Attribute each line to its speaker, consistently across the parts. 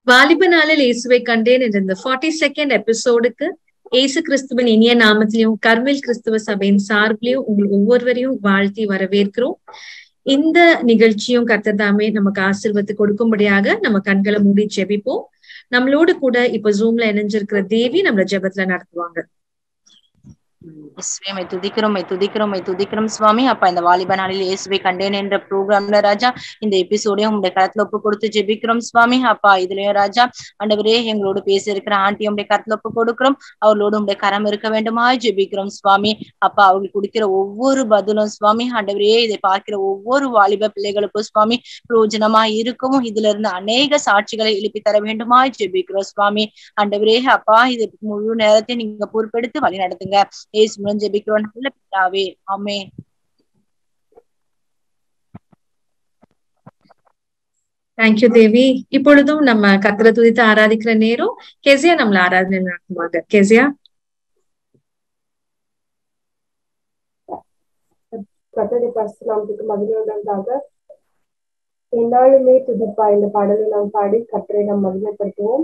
Speaker 1: வாலிப நாளில் இயேசுவை கண்டேன் என்ற இந்த ஃபார்ட்டி செகண்ட் எபிசோடுக்கு இயேசு கிறிஸ்துவின் இனிய நாமத்திலையும் கர்மில் கிறிஸ்துவ சபையின் சார்பிலையும் உங்கள் ஒவ்வொருவரையும் வாழ்த்தி வரவேற்கிறோம் இந்த நிகழ்ச்சியும் கத்ததாமே நமக்கு ஆசிர்வத்து கொடுக்கும்படியாக நம்ம கண்களை மூடி ஜெபிப்போம் நம்மளோடு கூட இப்ப ஜூம்ல இணைஞ்சிருக்கிற தேவி நம்மள ஜெபத்துல நடத்துவாங்க
Speaker 2: இயேசுவே துதிக்கிறோம் துதிக்கிறோம் துதிக்கிறோம் சுவாமி அப்ப இந்த வாலிப நாளில் இயேசுவை கண்டேன் என்ற ப்ரோக்ராம்ல ராஜா இந்த எபிசோடையும் உங்களுடைய கருத்துல ஒப்பு கொடுத்து ஜெபிக்கிறோம் சுவாமி அப்பா இதுலயும் ராஜா ஆண்டவரே எங்களோடு பேசி இருக்கிற ஆண்டி உடைய கருத்துல ஒப்பு கொடுக்கிறோம் அவர்களோடு உடைய கரம் இருக்க வேண்டுமா ஜெபிக்கிறோம் சுவாமி அப்பா அவங்களுக்கு கொடுக்கிற ஒவ்வொரு பதிலும் சுவாமி ஆண்டவரே இதை பார்க்கிற ஒவ்வொரு வாலிப பிள்ளைகளுக்கும் சுவாமி பிரயோஜனமா இருக்கவும் இதுல இருந்து அநேக சாட்சிகளை எழுப்பி தர வேண்டுமா ஜெபிக்கிறோம் சுவாமி ஆண்டவரே அப்பா இது முழு நேரத்தை நீங்க பொறுப்பெடுத்து வழி நடத்துங்க ஏசு மூலம் ஜெபிக்கிறோம் நல்ல பிதாவே ஆமே
Speaker 1: தேங்க்யூ தேவி இப்பொழுதும் நம்ம கத்திர துதித்து ஆராதிக்கிற நேரம் கெசியா நம்மள ஆராதனை நடத்துவாங்க கெசியா
Speaker 3: கத்தடி பரிசு நாமத்துக்கு மகிழ்வுண்டாக என்னாலுமே துதிப்பா இந்த பாடலை நாம் பாடி கத்தரை நாம் மகிமைப்படுத்துவோம்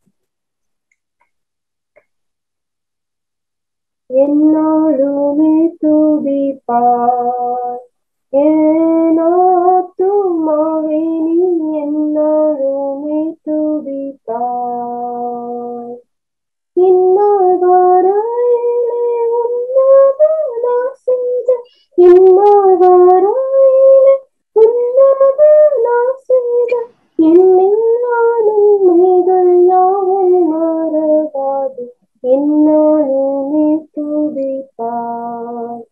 Speaker 3: என்னாலுமே துதிப்பார் ஏனாத்துமாவே நீ என்னாலுமே துதிப்பார் இன்னார் வரையிலே உன்னதனா செய்த இன்னார் வரையிலே உன்னதனா செய்த என்னில்லானும் மேகள் யாவும் மறவாது என்னாலுமே துதிப்பார்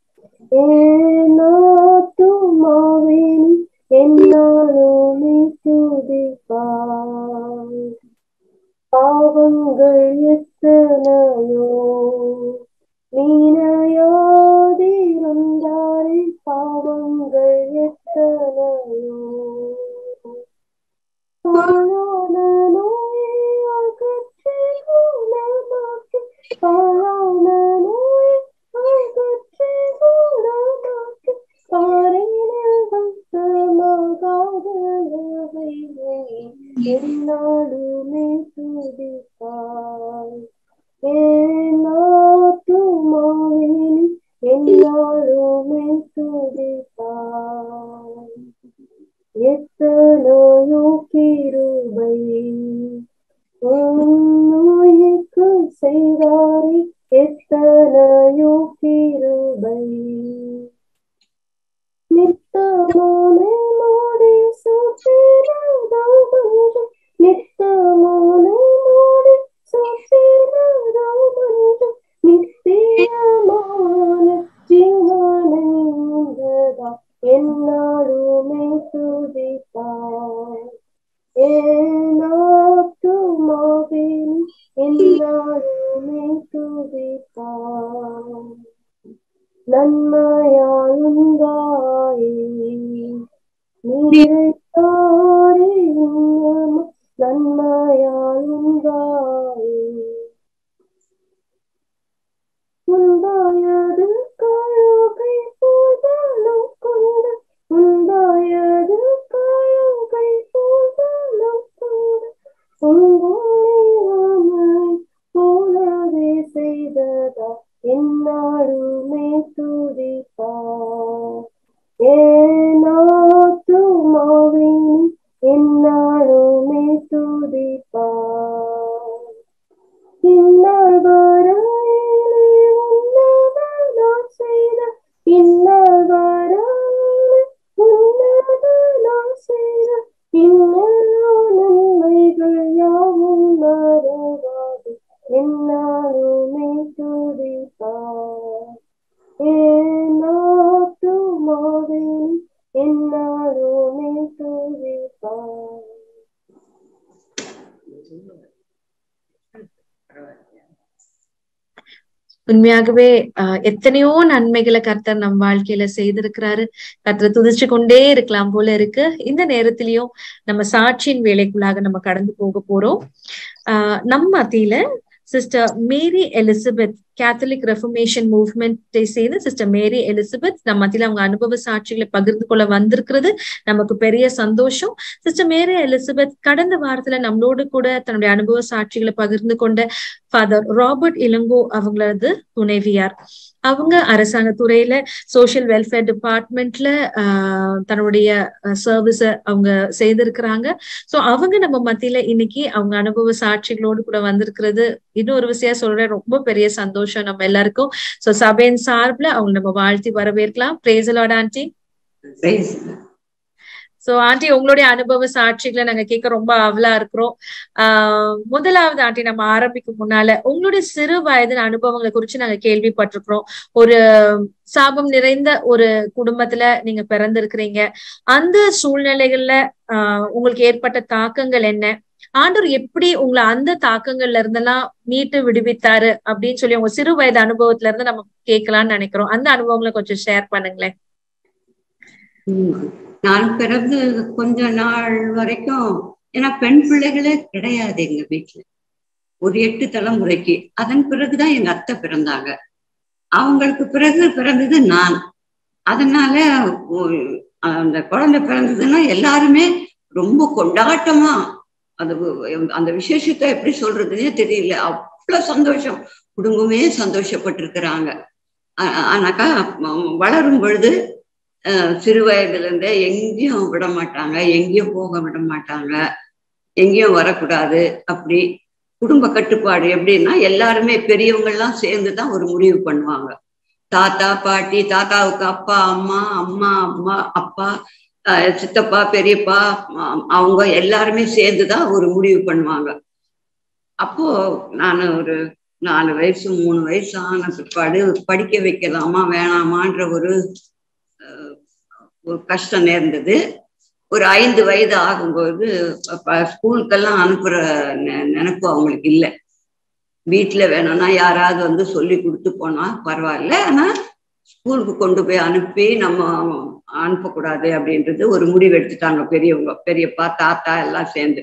Speaker 3: ஏனாத்துமாவின் என்னாலுமே துதிப்பார் பாவங்கள் எத்தனையோ நீனையாதிருந்தாரே பாவங்கள் எத்தனையோ பாழான நோயை அகற்றி குணமாக்கி பாழான நோயை அகற்றி குணமாக்கி பாறையில் வைத்த மகாதலவை என்னாலுமே துதிப்பாய் ஏனாத்துமாவின் என்னாலுமே துதிப்பாய் எத்தனையோ கிருபை நோய்க்கு செய்தாரே எத்தனையோ கிருபை நித்தமான மோடி சுற்றினதம் கொஞ்சம் நித்தமான மோடி சுற்றினதம் கொஞ்சம் நித்தியமான ஜீவனங்கதா என்னாலுமே துதிப்பார் ஏனாத்துமாவின் என்னாலுமே துதிப்பார் நன்மையாயுந்தாயே நீரைத்தாரே நன்மையாயுந்தாயே உண்டாயது காயோகை போதலும் கொண்டு உண்டாயது காயோகை போதலும் கொண்டு உங்களை போலவே செய்ததா என்னாலுமே துதிப்பார் ஏனாத்துமாவின் என்னாலுமே துதிப்பார் இன்னர் வரையிலே உன்னதனா செய்த இன்னர் வரையிலே உன்னதனா செய்த இன்னெல்லா நன்மைகள் யாவும் மறவாது என்னாலுமே துதிப்பார் ஏனாத்துமாவின் என்னாலுமே துதிப்பார்
Speaker 1: உண்மையாகவே ஆஹ் எத்தனையோ நன்மைகளை கர்த்தர் நம் வாழ்க்கையில செய்திருக்கிறாரு கர்த்தரை துதிச்சு கொண்டே இருக்கலாம் போல இருக்கு இந்த நேரத்திலயும் நம்ம சாட்சியின் வேலைக்குள்ளாக நம்ம கடந்து போக போறோம் ஆஹ் நம் மத்தியில sister Mary Elizabeth Catholic reformation மூவ்மெண்ட்டை சேர்ந்து சிஸ்டர் மேரி எலிசபெத் நம்ம மத்தியில அவங்க அனுபவ சாட்சிகளை பகிர்ந்து கொள்ள வந்திருக்கிறது நமக்கு பெரிய சந்தோஷம் சிஸ்டர் மேரி எலிசபெத் கடந்த வாரத்துல நம்மளோடு கூட தன்னுடைய அனுபவ சாட்சிகளை பகிர்ந்து கொண்ட ஃபாதர் ராபர்ட் இளங்கோ அவங்களது துணைவியார் அவங்க அரசாங்க துறையில சோசியல் வெல்ஃபேர் டிபார்ட்மெண்ட்ல ஆஹ் தன்னுடைய சர்வீஸ அவங்க செய்திருக்கிறாங்க சோ அவங்க நம்ம மத்தியில இன்னைக்கு அவங்க அனுபவ சாட்சிகளோடு கூட வந்திருக்கிறது இன்னொரு விஷயம் சொல்றேன் ரொம்ப பெரிய சந்தோஷம் நம்ம எல்லாருக்கும் சோ சபையின் சார்பில் அவங்க நம்ம வாழ்த்தி வரவேற்கலாம் பிரேசலோட ஆண்டி சோ ஆண்டி உங்களுடைய அனுபவ சாட்சிகளை நாங்க கேட்க ரொம்ப அவலா இருக்கிறோம் ஆஹ் முதலாவது ஆண்டி நம்ம ஆரம்பிக்கும் முன்னால உங்களுடைய சிறு வயதின் அனுபவங்களை குறிச்சு நாங்க கேள்விப்பட்டிருக்கிறோம் ஒரு சாபம் நிறைந்த ஒரு குடும்பத்துல நீங்க பிறந்திருக்கிறீங்க அந்த சூழ்நிலைகள்ல ஆஹ் உங்களுக்கு ஏற்பட்ட தாக்கங்கள் என்ன ஆண்டவர் எப்படி உங்களை அந்த தாக்கங்கள்ல இருந்தெல்லாம் மீட்டு விடுவித்தாரு அப்படின்னு சொல்லி உங்க சிறு வயது அனுபவத்துல இருந்து நம்ம கேட்கலாம்னு நினைக்கிறோம் அந்த அனுபவங்களை கொஞ்சம் ஷேர் பண்ணுங்களேன்
Speaker 4: நான் பிறந்து கொஞ்ச நாள் வரைக்கும் ஏன்னா பெண் பிள்ளைகளே கிடையாது எங்க வீட்டுல ஒரு எட்டு தலைமுறைக்கு அதன் பிறகுதான் எங்க அத்தை பிறந்தாங்க அவங்களுக்கு பிறகு பிறந்தது நான் அதனால அந்த குழந்தை பிறந்ததுன்னா எல்லாருமே ரொம்ப கொண்டாட்டமா அது அந்த விசேஷத்தை எப்படி சொல்றதுன்னே தெரியல அவ்வளவு சந்தோஷம் குடும்பமே சந்தோஷப்பட்டிருக்கிறாங்க ஆனாக்கா வளரும் பொழுது சிறு வயதுல இருந்தே எங்கேயும் விட மாட்டாங்க எங்கேயும் போக விட மாட்டாங்க எங்கேயும் வரக்கூடாது அப்படி குடும்ப கட்டுப்பாடு எப்படின்னா எல்லாருமே பெரியவங்க எல்லாம் சேர்ந்துதான் ஒரு முடிவு பண்ணுவாங்க தாத்தா பாட்டி தாத்தாவுக்கு அப்பா அம்மா அம்மா அம்மா அப்பா சித்தப்பா பெரியப்பா அவங்க எல்லாருமே சேர்ந்துதான் ஒரு முடிவு பண்ணுவாங்க அப்போ நான் ஒரு நாலு வயசு மூணு வயசு ஆன பிற்பாடு படிக்க வைக்கலாமா வேணாமான்ற ஒரு ஒரு கஷ்டம் நேர்ந்தது ஒரு ஐந்து வயது ஆகும்போது ஸ்கூலுக்கெல்லாம் அனுப்புற நினைப்பு அவங்களுக்கு இல்லை வீட்டுல வேணும்னா யாராவது வந்து சொல்லி கொடுத்து போனா பரவாயில்ல ஆனா ஸ்கூலுக்கு கொண்டு போய் அனுப்பி நம்ம அனுப்பக்கூடாது அப்படின்றது ஒரு முடிவு எடுத்துட்டாங்க பெரியவங்க பெரியப்பா தாத்தா எல்லாம் சேர்ந்து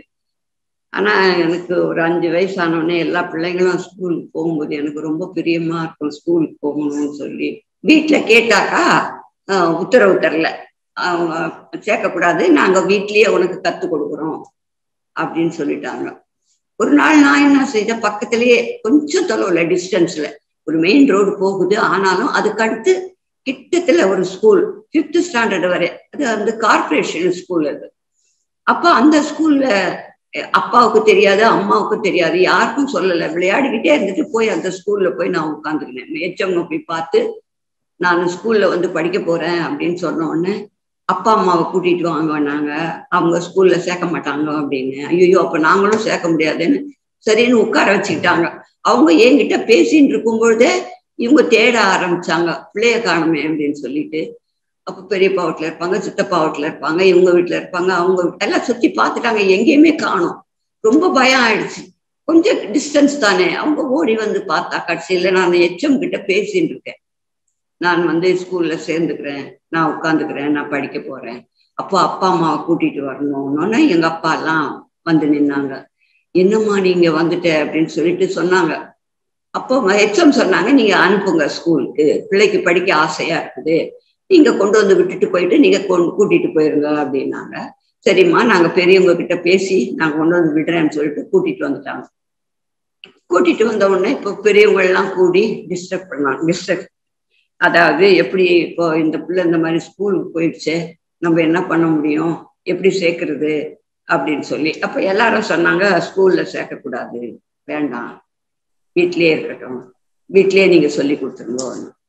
Speaker 4: ஆனா எனக்கு ஒரு அஞ்சு வயசானோடனே எல்லா பிள்ளைங்களும் ஸ்கூலுக்கு போகும்போது எனக்கு ரொம்ப பிரியமா இருக்கும் ஸ்கூலுக்கு போகணும்னு சொல்லி வீட்டுல கேட்டாக்கா உத்தரவு தரல அவங்க சேர்க்கக்கூடாது நாங்க வீட்லயே உனக்கு கத்து கொடுக்குறோம் அப்படின்னு சொல்லிட்டாங்க ஒரு நாள் நான் என்ன செய்தேன் பக்கத்திலேயே கொஞ்சம் தொலைவுல டிஸ்டன்ஸ்ல ஒரு மெயின் ரோடு போகுது ஆனாலும் அதுக்கு அடுத்து கிட்டத்துல ஒரு ஸ்கூல் ஃபிஃப்த் ஸ்டாண்டர்ட் வரை அது வந்து கார்பரேஷன் ஸ்கூல் அது அப்ப அந்த ஸ்கூல்ல அப்பாவுக்கு தெரியாது அம்மாவுக்கு தெரியாது யாருக்கும் சொல்லலை விளையாடிக்கிட்டே இருந்துட்டு போய் அந்த ஸ்கூல்ல போய் நான் உட்காந்துக்கினேன் எச்சவங்க போய் பார்த்து நான் ஸ்கூல்ல வந்து படிக்க போறேன் அப்படின்னு சொன்ன உடனே அப்பா அம்மாவை கூட்டிட்டு வாங்கினாங்க அவங்க ஸ்கூல்ல சேர்க்க மாட்டாங்க அப்படின்னு ஐயோ அப்ப நாங்களும் சேர்க்க முடியாதுன்னு சரின்னு உட்கார வச்சுக்கிட்டாங்க அவங்க என்கிட்ட பேசின்னு இருக்கும் பொழுதே இவங்க தேட ஆரம்பிச்சாங்க பிள்ளைய காணுமே அப்படின்னு சொல்லிட்டு அப்ப பெரியப்பா வீட்டுல இருப்பாங்க சித்தப்பா வீட்டுல இருப்பாங்க இவங்க வீட்டுல இருப்பாங்க அவங்க எல்லாம் சுத்தி பார்த்துட்டாங்க எங்கேயுமே காணும் ரொம்ப பயம் ஆயிடுச்சு கொஞ்சம் டிஸ்டன்ஸ் தானே அவங்க ஓடி வந்து பார்த்தா கடைசியில நான் எச்சம் கிட்ட பேசின்னு இருக்கேன் நான் வந்து ஸ்கூல்ல சேர்ந்துக்கிறேன் நான் உட்காந்துக்கிறேன் நான் படிக்க போறேன் அப்போ அப்பா அம்மாவை கூட்டிட்டு வரணும்னோன்னா எங்க அப்பா எல்லாம் வந்து நின்னாங்க என்னம்மா நீங்க வந்துட்ட அப்படின்னு சொல்லிட்டு சொன்னாங்க அப்போ ஹெச்எம் சொன்னாங்க நீங்க அனுப்புங்க ஸ்கூலுக்கு பிள்ளைக்கு படிக்க ஆசையா இருக்குது நீங்க கொண்டு வந்து விட்டுட்டு போயிட்டு நீங்க கொண்டு கூட்டிட்டு போயிருங்க அப்படின்னாங்க சரிம்மா நாங்க பெரியவங்க கிட்ட பேசி நாங்க கொண்டு வந்து விடுறேன்னு சொல்லிட்டு கூட்டிட்டு வந்துட்டாங்க கூட்டிட்டு வந்த உடனே இப்போ பெரியவங்க எல்லாம் கூடி டிஸ்டர்ப் பண்ணாங்க டிஸ்டர்ப் அதாவது எப்படி இப்போ இந்த பிள்ளை இந்த மாதிரி ஸ்கூலுக்கு போயிடுச்சு நம்ம என்ன பண்ண முடியும் எப்படி சேர்க்கறது அப்படின்னு சொல்லி அப்ப எல்லாரும் சொன்னாங்க ஸ்கூல்ல சேர்க்கக்கூடாது வேண்டாம் வீட்லயே இருக்கட்டும் வீட்லயே நீங்க சொல்லி கொடுத்துருங்க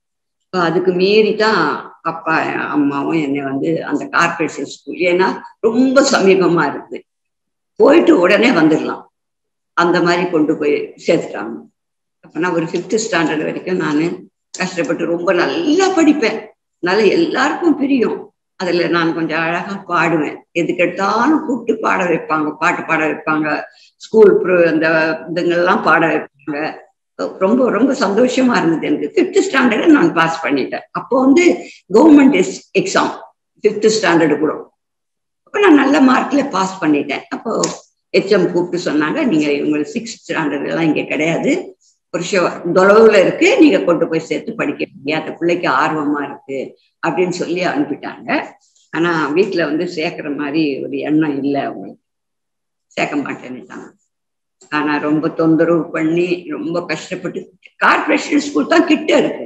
Speaker 4: அதுக்கு மீறி தான் அப்பா அம்மாவும் என்னை வந்து அந்த கார்பரேஷன் ஸ்கூல் ஏன்னா ரொம்ப சமீபமா இருக்குது போயிட்டு உடனே வந்துடலாம் அந்த மாதிரி கொண்டு போய் சேர்த்துட்டாங்க அப்ப நான் ஒரு ஃபிஃப்த் ஸ்டாண்டர்ட் வரைக்கும் நான் கஷ்டப்பட்டு ரொம்ப நல்லா படிப்பேன் அதனால எல்லாருக்கும் பிரியும் அதுல நான் கொஞ்சம் அழகா பாடுவேன் எதுக்கு எடுத்தாலும் கூப்பிட்டு பாட வைப்பாங்க பாட்டு பாட வைப்பாங்க ஸ்கூல் அந்த இதுங்கெல்லாம் பாட வைப்பாங்க ரொம்ப ரொம்ப சந்தோஷமா இருந்தது எனக்கு ஃபிஃப்த் ஸ்டாண்டர்டு நான் பாஸ் பண்ணிட்டேன் அப்போ வந்து கவர்மெண்ட் எக்ஸாம் ஃபிஃப்த் ஸ்டாண்டர்டு கூட அப்போ நான் நல்ல மார்க்ல பாஸ் பண்ணிட்டேன் அப்போ ஹெச்எம் கூப்பிட்டு சொன்னாங்க நீங்க உங்களுக்கு சிக்ஸ்த் ஸ்டாண்டர்ட் எல்லாம் இங்க கிடையாது ஒரு தொலைவுல இருக்கு நீங்க கொண்டு போய் சேர்த்து படிக்கிறீங்க அந்த பிள்ளைக்கு ஆர்வமா இருக்கு அப்படின்னு சொல்லி அனுப்பிட்டாங்க ஆனா வீட்டுல வந்து சேர்க்கிற மாதிரி ஒரு எண்ணம் இல்லை அவங்களுக்கு சேர்க்க மாட்டேன்னுட்டாங்க ஆனா ரொம்ப தொந்தரவு பண்ணி ரொம்ப கஷ்டப்பட்டு கார்பரேஷன் ஸ்கூல் தான் கிட்ட இருக்கு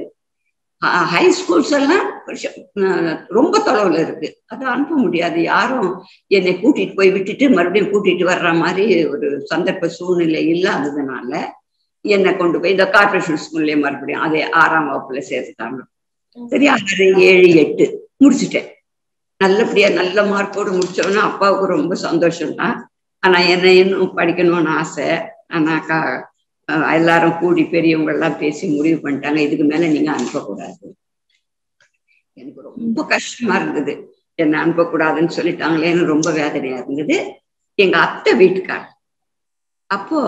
Speaker 4: ஹை ஸ்கூல்ஸ் எல்லாம் ரொம்ப தொலைவுல இருக்கு அதை அனுப்ப முடியாது யாரும் என்னை கூட்டிட்டு போய் விட்டுட்டு மறுபடியும் கூட்டிட்டு வர்ற மாதிரி ஒரு சந்தர்ப்ப சூழ்நிலை இல்லாததுனால என்னை கொண்டு போய் இந்த கார்பரேஷன் ஸ்கூல்லயே மறுபடியும் அதே ஆறாம் வகுப்புல சேர்த்துட்டாங்க சரி ஆறு ஏழு எட்டு முடிச்சுட்டேன் நல்லபடியா நல்ல மார்க்கோடு முடிச்சோன்னா அப்பாவுக்கு ரொம்ப சந்தோஷம் தான் ஆனா என்ன இன்னும் படிக்கணும்னு ஆசை ஆனாக்கா எல்லாரும் கூடி பெரியவங்க எல்லாம் பேசி முடிவு பண்ணிட்டாங்க இதுக்கு மேல நீங்க அனுப்பக்கூடாது எனக்கு ரொம்ப கஷ்டமா இருந்தது என்ன அனுப்பக்கூடாதுன்னு சொல்லிட்டாங்களேன்னு ரொம்ப வேதனையா இருந்தது எங்க அத்தை வீட்டுக்கார் அப்போ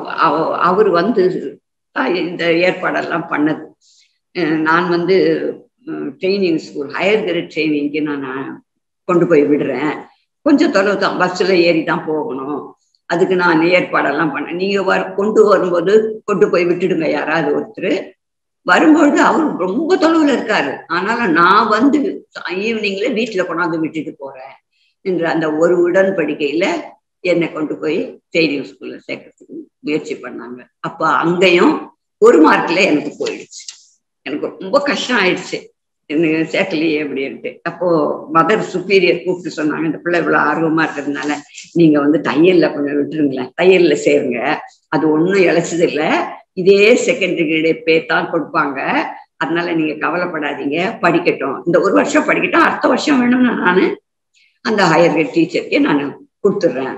Speaker 4: அவர் வந்து இந்த ஏற்பாடெல்லாம் பண்ணது நான் வந்து ட்ரைனிங் ஸ்கூல் ஹையர் கிரேட் ட்ரைனிங்க்கு நான் கொண்டு போய் விடுறேன் கொஞ்சம் தொலைவு தான் பஸ்ஸில் ஏறி தான் போகணும் அதுக்கு நான் ஏற்பாடெல்லாம் பண்ணேன் நீங்க வர கொண்டு வரும்போது கொண்டு போய் விட்டுடுங்க யாராவது ஒருத்தர் வரும்பொழுது அவர் ரொம்ப தொலைவில் இருக்காரு ஆனாலும் நான் வந்து ஈவினிங்ல வீட்டுல கொண்டாந்து விட்டுட்டு போறேன் என்ற அந்த ஒரு உடன்படிக்கையில என்னை கொண்டு போய் ட்ரைனிங் ஸ்கூல்ல சேர்க்கறதுக்கு முயற்சி பண்ணாங்க அப்ப அங்கேயும் ஒரு மார்க்ல எனக்கு போயிடுச்சு எனக்கு ரொம்ப கஷ்டம் ஆயிடுச்சு எனக்கு சேர்க்கலையே அப்படின்ட்டு அப்போ மதர் சுப்பீரியர் கூப்பிட்டு சொன்னாங்க இந்த பிள்ளை இவ்வளவு ஆர்வமா இருக்கிறதுனால நீங்க வந்து தையல்ல கொஞ்சம் விட்டுருங்களேன் தையல்ல சேருங்க அது ஒன்றும் இழைச்சது இல்லை இதே செகண்டரி கிரேடே பே தான் கொடுப்பாங்க அதனால நீங்க கவலைப்படாதீங்க படிக்கட்டும் இந்த ஒரு வருஷம் படிக்கட்டும் அடுத்த வருஷம் வேணும்னா நான் அந்த ஹையர் கிரேட் டீச்சருக்கே நான் கொடுத்துட்றேன்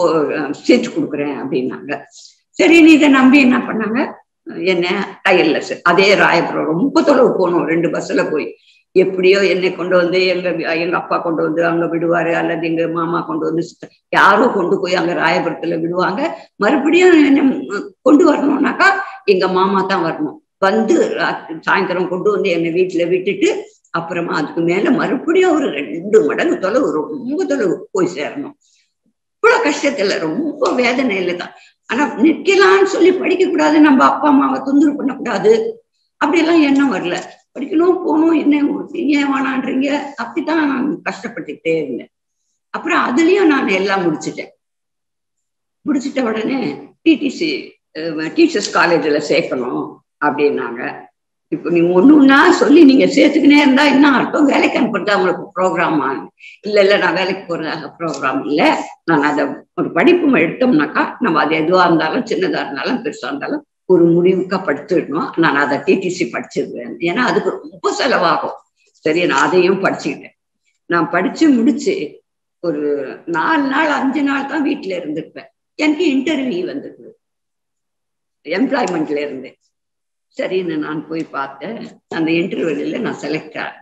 Speaker 4: சீட்டு கொடுக்குறேன் அப்படின்னாங்க சரி நீ இதை நம்பி என்ன பண்ணாங்க என்ன தையல்ல அதே ராயபுரம் ரொம்ப தொலைவு போகணும் ரெண்டு பஸ்ல போய் எப்படியோ என்னை கொண்டு வந்து எங்க எங்க அப்பா கொண்டு வந்து அங்க விடுவாரு அல்லது எங்க மாமா கொண்டு வந்து யாரோ கொண்டு போய் அங்க ராயபுரத்துல விடுவாங்க மறுபடியும் என்ன கொண்டு வரணும்னாக்கா எங்க மாமா தான் வரணும் வந்து சாயந்தரம் கொண்டு வந்து என்னை வீட்டுல விட்டுட்டு அப்புறமா அதுக்கு மேல மறுபடியும் ஒரு ரெண்டு மடங்கு தொலைவு ரொம்ப தொலைவு போய் சேரணும் இவ்வளவு கஷ்டத்துல ரொம்ப வேதனையில தான் ஆனா நிற்கலாம்னு சொல்லி படிக்க கூடாது நம்ம அப்பா அம்மாவை தொந்தரவு பண்ணக்கூடாது அப்படியெல்லாம் எண்ணம் வரல படிக்கணும் போகணும் என்ன ஏன் வேணான்றீங்க அப்படித்தான் நான் கஷ்டப்பட்டுக்கிட்டே இருந்தேன் அப்புறம் அதுலயும் நான் எல்லாம் முடிச்சுட்டேன் முடிச்சிட்ட உடனே டிடிசி டீச்சர்ஸ் காலேஜ்ல சேர்க்கணும் அப்படின்னாங்க இப்போ நீங்க ஒண்ணு ஒன்னா சொல்லி நீங்க சேர்த்துக்கினே இருந்தா என்ன அர்த்தம் வேலைக்கு அனுப்புறது அவங்களுக்கு ப்ரோக்ராமா இல்ல இல்ல நான் வேலைக்கு போறதாக ப்ரோக்ராம் இல்ல நான் அதை ஒரு படிப்பு எடுத்தோம்னாக்கா நம்ம அது எதுவா இருந்தாலும் சின்னதா இருந்தாலும் பெருசா இருந்தாலும் ஒரு முடிவுக்கா படிச்சுடணும் நான் அதை டிடிசி படிச்சிருவேன் ஏன்னா அதுக்கு ரொம்ப செலவாகும் சரி நான் அதையும் படிச்சுக்கிட்டேன் நான் படிச்சு முடிச்சு ஒரு நாலு நாள் அஞ்சு நாள் தான் வீட்டுல இருந்திருப்பேன் எனக்கு இன்டர்வியூ வந்தது எம்ப்ளாய்மெண்ட்ல இருந்து சரின்னு நான் போய் பார்த்தேன் அந்த இன்டர்வியூல நான் செலக்ட் ஆனேன்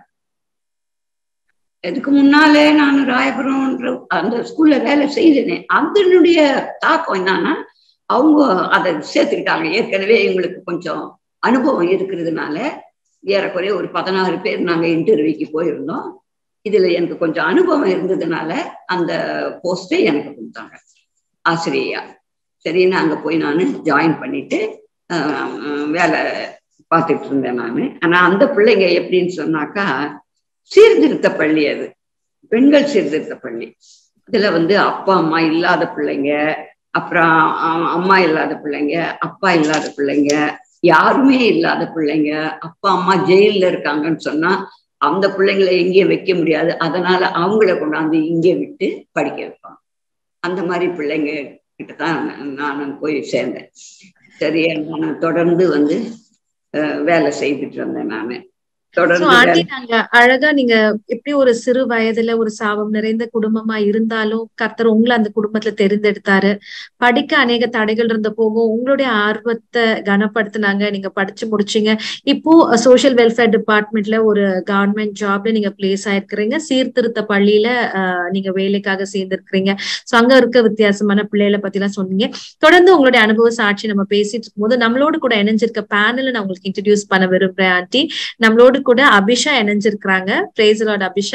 Speaker 4: இதுக்கு முன்னாலே நான் ராயபுரம்ன்ற அந்த ஸ்கூல்ல வேலை செய்தேனேன் அதனுடைய தாக்கம் என்னன்னா அவங்க அதை சேர்த்துக்கிட்டாங்க ஏற்கனவே எங்களுக்கு கொஞ்சம் அனுபவம் இருக்கிறதுனால ஏறக்குறைய ஒரு பதினாறு பேர் நாங்க இன்டர்வியூக்கு போயிருந்தோம் இதுல எனக்கு கொஞ்சம் அனுபவம் இருந்ததுனால அந்த போஸ்டை எனக்கு கொடுத்தாங்க ஆசிரியா சரின்னு அங்க போய் நான் ஜாயின் பண்ணிட்டு வேலை பார்த்துட்டு இருந்தேன் நான் ஆனா அந்த பிள்ளைங்க எப்படின்னு சொன்னாக்கா சீர்திருத்த பள்ளி அது பெண்கள் சீர்திருத்த பள்ளி அதுல வந்து அப்பா அம்மா இல்லாத பிள்ளைங்க அப்புறம் அம்மா இல்லாத பிள்ளைங்க அப்பா இல்லாத பிள்ளைங்க யாருமே இல்லாத பிள்ளைங்க அப்பா அம்மா ஜெயில இருக்காங்கன்னு சொன்னா அந்த பிள்ளைங்களை எங்கேயும் வைக்க முடியாது அதனால அவங்கள கொண்டாந்து இங்கே விட்டு படிக்க வைப்பாங்க அந்த மாதிரி பிள்ளைங்க கிட்ட தான் நான் போய் சேர்ந்தேன் சரி நான் தொடர்ந்து வந்து வேலை செய்துட்டு இருந்தேன் நானு
Speaker 1: ஆண்டி நாங்க அழகா நீங்க எப்படி ஒரு சிறு வயதுல ஒரு சாபம் நிறைந்த குடும்பமா இருந்தாலும் கர்த்தர் உங்களை அந்த குடும்பத்துல தெரிந்தெடுத்தாரு படிக்க அநேக தடைகள் இருந்த போகும் உங்களுடைய ஆர்வத்தை கனப்படுத்தினாங்க நீங்க படிச்சு முடிச்சீங்க இப்போ சோசியல் வெல்ஃபேர் டிபார்ட்மெண்ட்ல ஒரு கவர்மெண்ட் ஜாப்ல நீங்க பிளேஸ் ஆயிருக்கிறீங்க சீர்திருத்த பள்ளியில நீங்க வேலைக்காக சேர்ந்திருக்கிறீங்க சோ அங்க இருக்க வித்தியாசமான பிள்ளைகளை பத்தி எல்லாம் சொன்னீங்க தொடர்ந்து உங்களுடைய அனுபவ சாட்சி நம்ம பேசிட்டு இருக்கும்போது நம்மளோடு கூட இணைஞ்சிருக்க பேனல நான் உங்களுக்கு இன்ட்ரடியூஸ் பண்ண விரும்புறேன் ஆண்டி நம்மளோடு கூட அபிஷா இணைஞ்சிருக்கிறாங்க praise Lord Abisha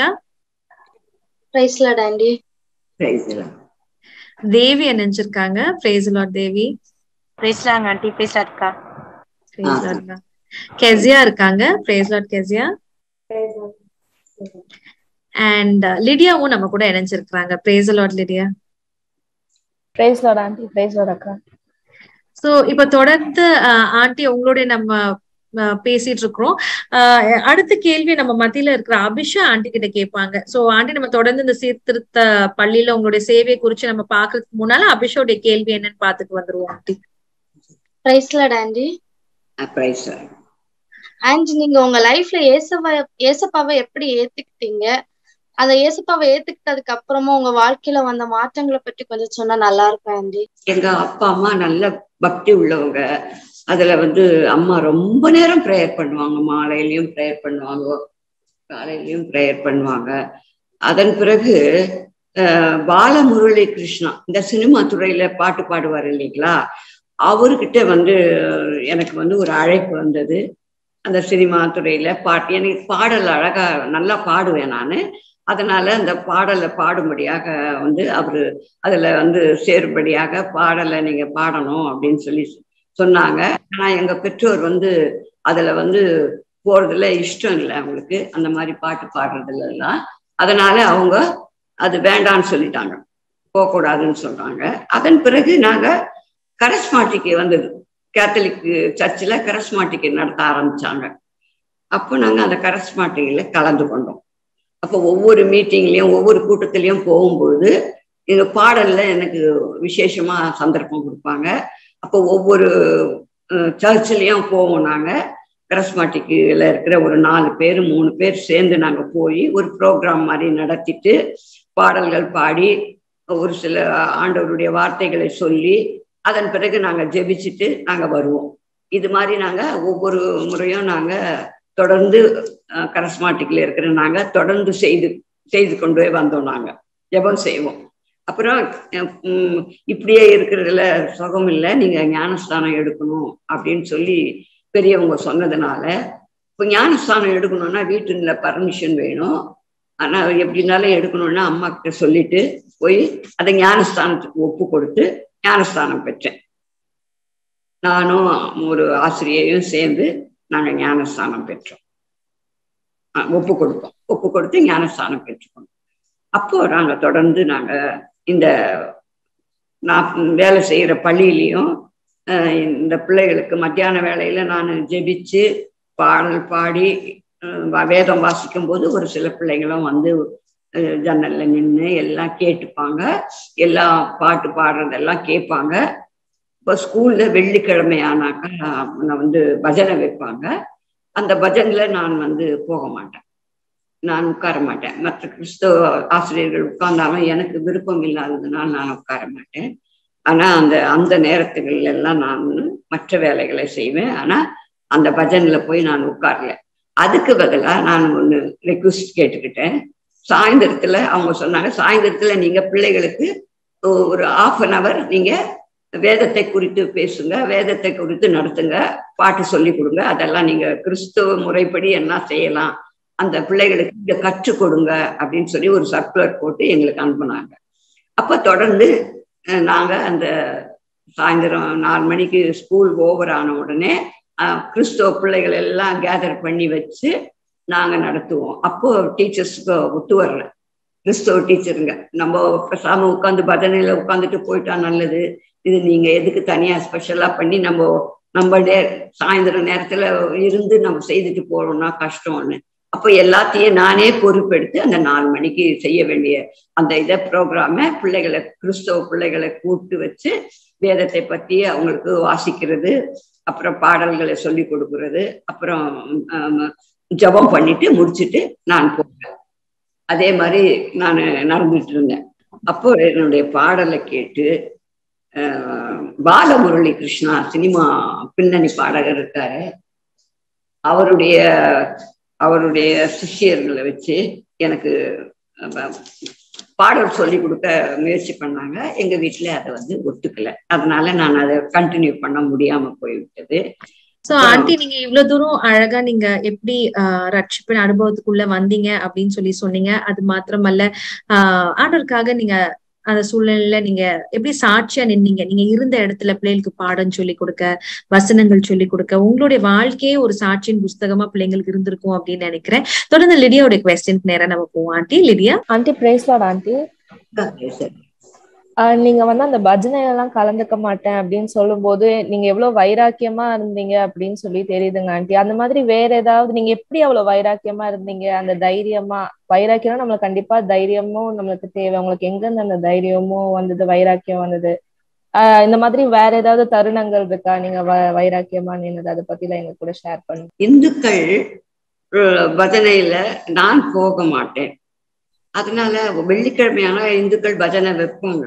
Speaker 5: praise Lord aunty
Speaker 1: Devi இணைஞ்சிருக்காங்க praise Lord Devi
Speaker 2: praise Lord aunty praise லாட்க்கா
Speaker 1: Praise Lord ங்க. கெசியா இருக்காங்க பிரேஸ் லார்ட் கெசியா அண்ட் லிடியாவும் நம்ம கூட இணைஞ்சிருக்காங்க praise Lord Lydia
Speaker 6: praise Lord aunty praise Lord அக்கா
Speaker 1: சோ இப்ப தொடர்ந்து ஆண்டி உங்களுடைய நம்ம அஹ், பேசிட்டு இருக்கிறோம் அஹ், அடுத்த கேள்வி நம்ம மத்தியில இருக்கிற அபிஷா ஆண்டி கிட்ட கேட்பாங்க சோ ஆண்டி நம்ம தொடர்ந்து இந்த சீர்திருத்த பள்ளியில உங்களுடைய சேவையை குறிச்சு நம்ம பாக்குறதுக்கு முன்னால அபிஷோடைய கேள்வி என்னன்னு பாத்துட்டு வந்துருவோம் aunty
Speaker 5: praise Lord aunty
Speaker 4: praise
Speaker 5: aunty நீங்க உங்க லைஃப்ல ஏசப்பா ஏசப்பாவை எப்படி ஏத்துக்கிட்டீங்க அந்த ஏசப்பாவை ஏத்துக்கிட்டதுக்கு அப்புறமா உங்க வாழ்க்கையில வந்த மாற்றங்களை பற்றி கொஞ்சம் சொன்னா நல்லா இருக்கும் ஆண்டி
Speaker 4: எங்க அப்பா அம்மா நல்ல பக்தி உள்ளவங்க அதுல வந்து அம்மா ரொம்ப நேரம் ப்ரேயர் பண்ணுவாங்க மாலையிலயும் ப்ரேயர் பண்ணுவாங்க காலையிலயும் ப்ரேயர் பண்ணுவாங்க அதன் பிறகு அஹ், பாலமுரளி கிருஷ்ணா இந்த சினிமா துறையில பாட்டு பாடுவார் இல்லைங்களா அவர்கிட்ட வந்து எனக்கு வந்து ஒரு அழைப்பு வந்தது அந்த சினிமா துறையில பாட்டு எனக்கு பாடல் அழகா நல்லா பாடுவேன் நான் அதனால அந்த பாடலை பாடும்படியாக வந்து அவரு அதுல வந்து சேரும்படியாக பாடலை நீங்க பாடணும் அப்படின்னு சொல்லி சொன்னாங்க ஆனா எங்க பெற்றோர் வந்து அதுல வந்து போறதுல இஷ்டம் இல்லை அவங்களுக்கு அந்த மாதிரி பாட்டு பாடுறதுல எல்லாம் அதனால அவங்க அது வேண்டான்னு சொல்லிட்டாங்க போகக்கூடாதுன்னு சொல்றாங்க அதன் பிறகு நாங்க கரஸ்மாட்டிக்கு வந்தது கேத்தலிக் சர்ச்சில் கரஸ்மாட்டிக்கு நடத்த ஆரம்பிச்சாங்க அப்போ நாங்க அந்த கரஸ்மாட்டிக்கில கலந்து கொண்டோம் அப்போ ஒவ்வொரு மீட்டிங்லயும் ஒவ்வொரு கூட்டத்திலையும் போகும்போது இந்த பாடல்ல எனக்கு விசேஷமா சந்தர்ப்பம் கொடுப்பாங்க அப்போ ஒவ்வொரு சர்ச்சிலையும் போவோம் நாங்க கரஸ்மாட்டிக்கில் இருக்கிற ஒரு நாலு பேர் மூணு பேர் சேர்ந்து நாங்க போய் ஒரு ப்ரோக்ராம் மாதிரி நடத்திட்டு பாடல்கள் பாடி ஒரு சில ஆண்டவருடைய வார்த்தைகளை சொல்லி அதன் பிறகு நாங்க ஜெபிச்சுட்டு நாங்க வருவோம் இது மாதிரி நாங்க ஒவ்வொரு முறையும் நாங்க தொடர்ந்து கரஸ்மாட்டிக்ல இருக்கிற நாங்க தொடர்ந்து செய்து செய்து கொண்டு போய் வந்தோம் நாங்க ஜெபம் செய்வோம் அப்புறம் உம், இப்படியே இருக்கிறதுல சுகம் இல்லை நீங்க ஞானஸ்தானம் எடுக்கணும் அப்படின்னு சொல்லி பெரியவங்க சொன்னதுனால இப்போ ஞானஸ்தானம் எடுக்கணும்னா வீட்டுல பர்மிஷன் வேணும் ஆனா எப்படினாலும் எடுக்கணும்னா அம்மா கிட்ட சொல்லிட்டு போய் அதை ஞானஸ்தானத்துக்கு ஒப்பு கொடுத்து ஞானஸ்தானம் பெற்றேன் நானும் ஒரு ஆசிரியையும் சேர்ந்து நாங்க ஞானஸ்தானம் பெற்றோம் அஹ் ஒப்பு கொடுத்தோம் ஒப்பு கொடுத்து ஞானஸ்தானம் பெற்றுக்கோம் அப்போ நாங்க தொடர்ந்து நாங்க இந்த நான் வேலை செய்யற பள்ளியிலையும் அஹ் இந்த பிள்ளைகளுக்கு மத்தியான வேலையில நான் ஜெபிச்சு பாடல் பாடி அஹ் வ- வேதம் வாசிக்கும் போது ஒரு சில பிள்ளைங்களும் வந்து அஹ் ஜன்னல்ல நின்று எல்லாம் கேட்டுப்பாங்க எல்லாம் பாட்டு பாடுறதெல்லாம் கேட்பாங்க இப்போ ஸ்கூல்ல வெள்ளிக்கிழமை ஆனாக்கா நான் வந்து பஜனை வைப்பாங்க அந்த பஜன்ல நான் வந்து போக மாட்டேன் நான் உட்கார மாட்டேன் மற்ற கிறிஸ்தவ ஆசிரியர்கள் உட்கார்ந்தாலும் எனக்கு விருப்பம் இல்லாததுனால நான் உட்கார மாட்டேன் ஆனா அந்த அந்த நேரத்துகள் எல்லாம் நான் மற்ற வேலைகளை செய்வேன் ஆனா அந்த பஜன்ல போய் நான் உட்காரல அதுக்கு பதிலா நான் ஒண்ணு ரெக்வஸ்ட் கேட்டுக்கிட்டேன் சாயந்தரத்துல அவங்க சொன்னாங்க சாயந்தரத்துல நீங்க பிள்ளைகளுக்கு ஒரு ஆஃப் அன் அவர் நீங்க வேதத்தை குறித்து பேசுங்க வேதத்தை குறித்து நடத்துங்க பாட்டு சொல்லி கொடுங்க அதெல்லாம் நீங்க கிறிஸ்துவ முறைப்படி என்ன செய்யலாம் அந்த பிள்ளைகளுக்கு இங்க கற்றுக் கொடுங்க அப்படின்னு சொல்லி ஒரு சர்க்குலர் போட்டு எங்களுக்கு அனுப்புனாங்க அப்ப தொடர்ந்து அஹ், நாங்க அந்த சாயந்தரம் நாலு மணிக்கு ஸ்கூல் ஓவர் ஆன உடனே அஹ், கிறிஸ்துவ பிள்ளைகள் எல்லாம் கேதர் பண்ணி வச்சு நாங்க நடத்துவோம் அப்போ டீச்சர்ஸ்க்கு ஒத்து வரல கிறிஸ்தவ டீச்சருங்க நம்ம பேசாம உட்காந்து பஜனையில உட்காந்துட்டு போயிட்டா நல்லது இது நீங்க எதுக்கு தனியா ஸ்பெஷலா பண்ணி நம்ம நம்ம நே சாயந்தரம் நேரத்துல இருந்து நம்ம செய்துட்டு போறோம்னா கஷ்டம்னு அப்போ எல்லாத்தையும் நானே பொறுப்பெடுத்து அந்த நாலு மணிக்கு செய்ய வேண்டிய அந்த இதை ப்ரோக்ராம பிள்ளைகளை கிறிஸ்தவ பிள்ளைகளை கூப்பிட்டு வச்சு வேதத்தை பத்தி அவங்களுக்கு வாசிக்கிறது அப்புறம் பாடல்களை சொல்லி கொடுக்கறது அப்புறம் ஆம், ஜெபம் பண்ணிட்டு முடிச்சுட்டு நான் போவேன் அதே மாதிரி நான் நடந்துட்டு இருந்தேன் அப்போ என்னுடைய பாடலை கேட்டு அஹ், பாலமுரளி கிருஷ்ணா சினிமா பின்னணி பாடகர் இருக்காரு அவருடைய அவருடைய சிஷ்யர்களை வச்சு எனக்கு அஹ், பாடல் சொல்லி கொடுக்க முயற்சி பண்ணாங்க எங்க வீட்டுல அதை வந்து ஒத்துக்கல அதனால நான் அதை கண்டினியூ பண்ண முடியாம போய்விட்டது
Speaker 1: சோ ஆண்டி நீங்க இவ்வளவு தூரம் அழகா நீங்க எப்படி ஆஹ் ரட்சிப்பின் அனுபவத்துக்குள்ள வந்தீங்க அப்படின்னு சொல்லி சொன்னீங்க அது மாத்திரமல்ல ஆஹ் ஆண்டவருக்காக நீங்க அந்த சூழ்நிலையில நீங்க எப்படி சாட்சியா நின்னீங்க நீங்க இருந்த இடத்துல பிள்ளைகளுக்கு பாடம் சொல்லி கொடுக்க வசனங்கள் சொல்லி கொடுக்க உங்களுடைய வாழ்க்கையே ஒரு சாட்சியின் புஸ்தகமா பிள்ளைங்களுக்கு இருந்திருக்கும் அப்படின்னு நினைக்கிறேன் தொடர்ந்து லிடியாவுடைய கொஸ்டினுக்கு நேரம் நம்ம போவோம் aunty Lydia
Speaker 6: aunty praise Lord aunty
Speaker 4: சரி.
Speaker 6: ஆஹ் நீங்க வந்து அந்த பஜனையில எல்லாம் கலந்துக்க மாட்டேன் அப்படின்னு சொல்லும்போது நீங்க எவ்வளவு வைராக்கியமா இருந்தீங்க அப்படின்னு சொல்லி தெரியுதுங்க ஆண்டி அந்த மாதிரி வேற ஏதாவது நீங்க எப்படி அவ்வளவு வைராக்கியமா இருந்தீங்க அந்த தைரியமா வைராக்கியம்னா நம்மளுக்கு கண்டிப்பா தைரியமும் நம்மளுக்கு தேவை உங்களுக்கு எங்க இருந்து அந்த தைரியமும் வந்தது வைராக்கியம் வந்தது ஆஹ் இந்த மாதிரி வேற ஏதாவது தருணங்கள் இருக்கா நீங்க வ- வைராக்கியமா நின்னது அதை பத்தி எல்லாம் எங்க கூட ஷேர் பண்ணுங்க
Speaker 4: இந்துக்கள் அஹ், பஜனையில நான் போக மாட்டேன் அதனால வெள்ளிக்கிழமையான இந்துக்கள் பஜனை வைப்பாங்க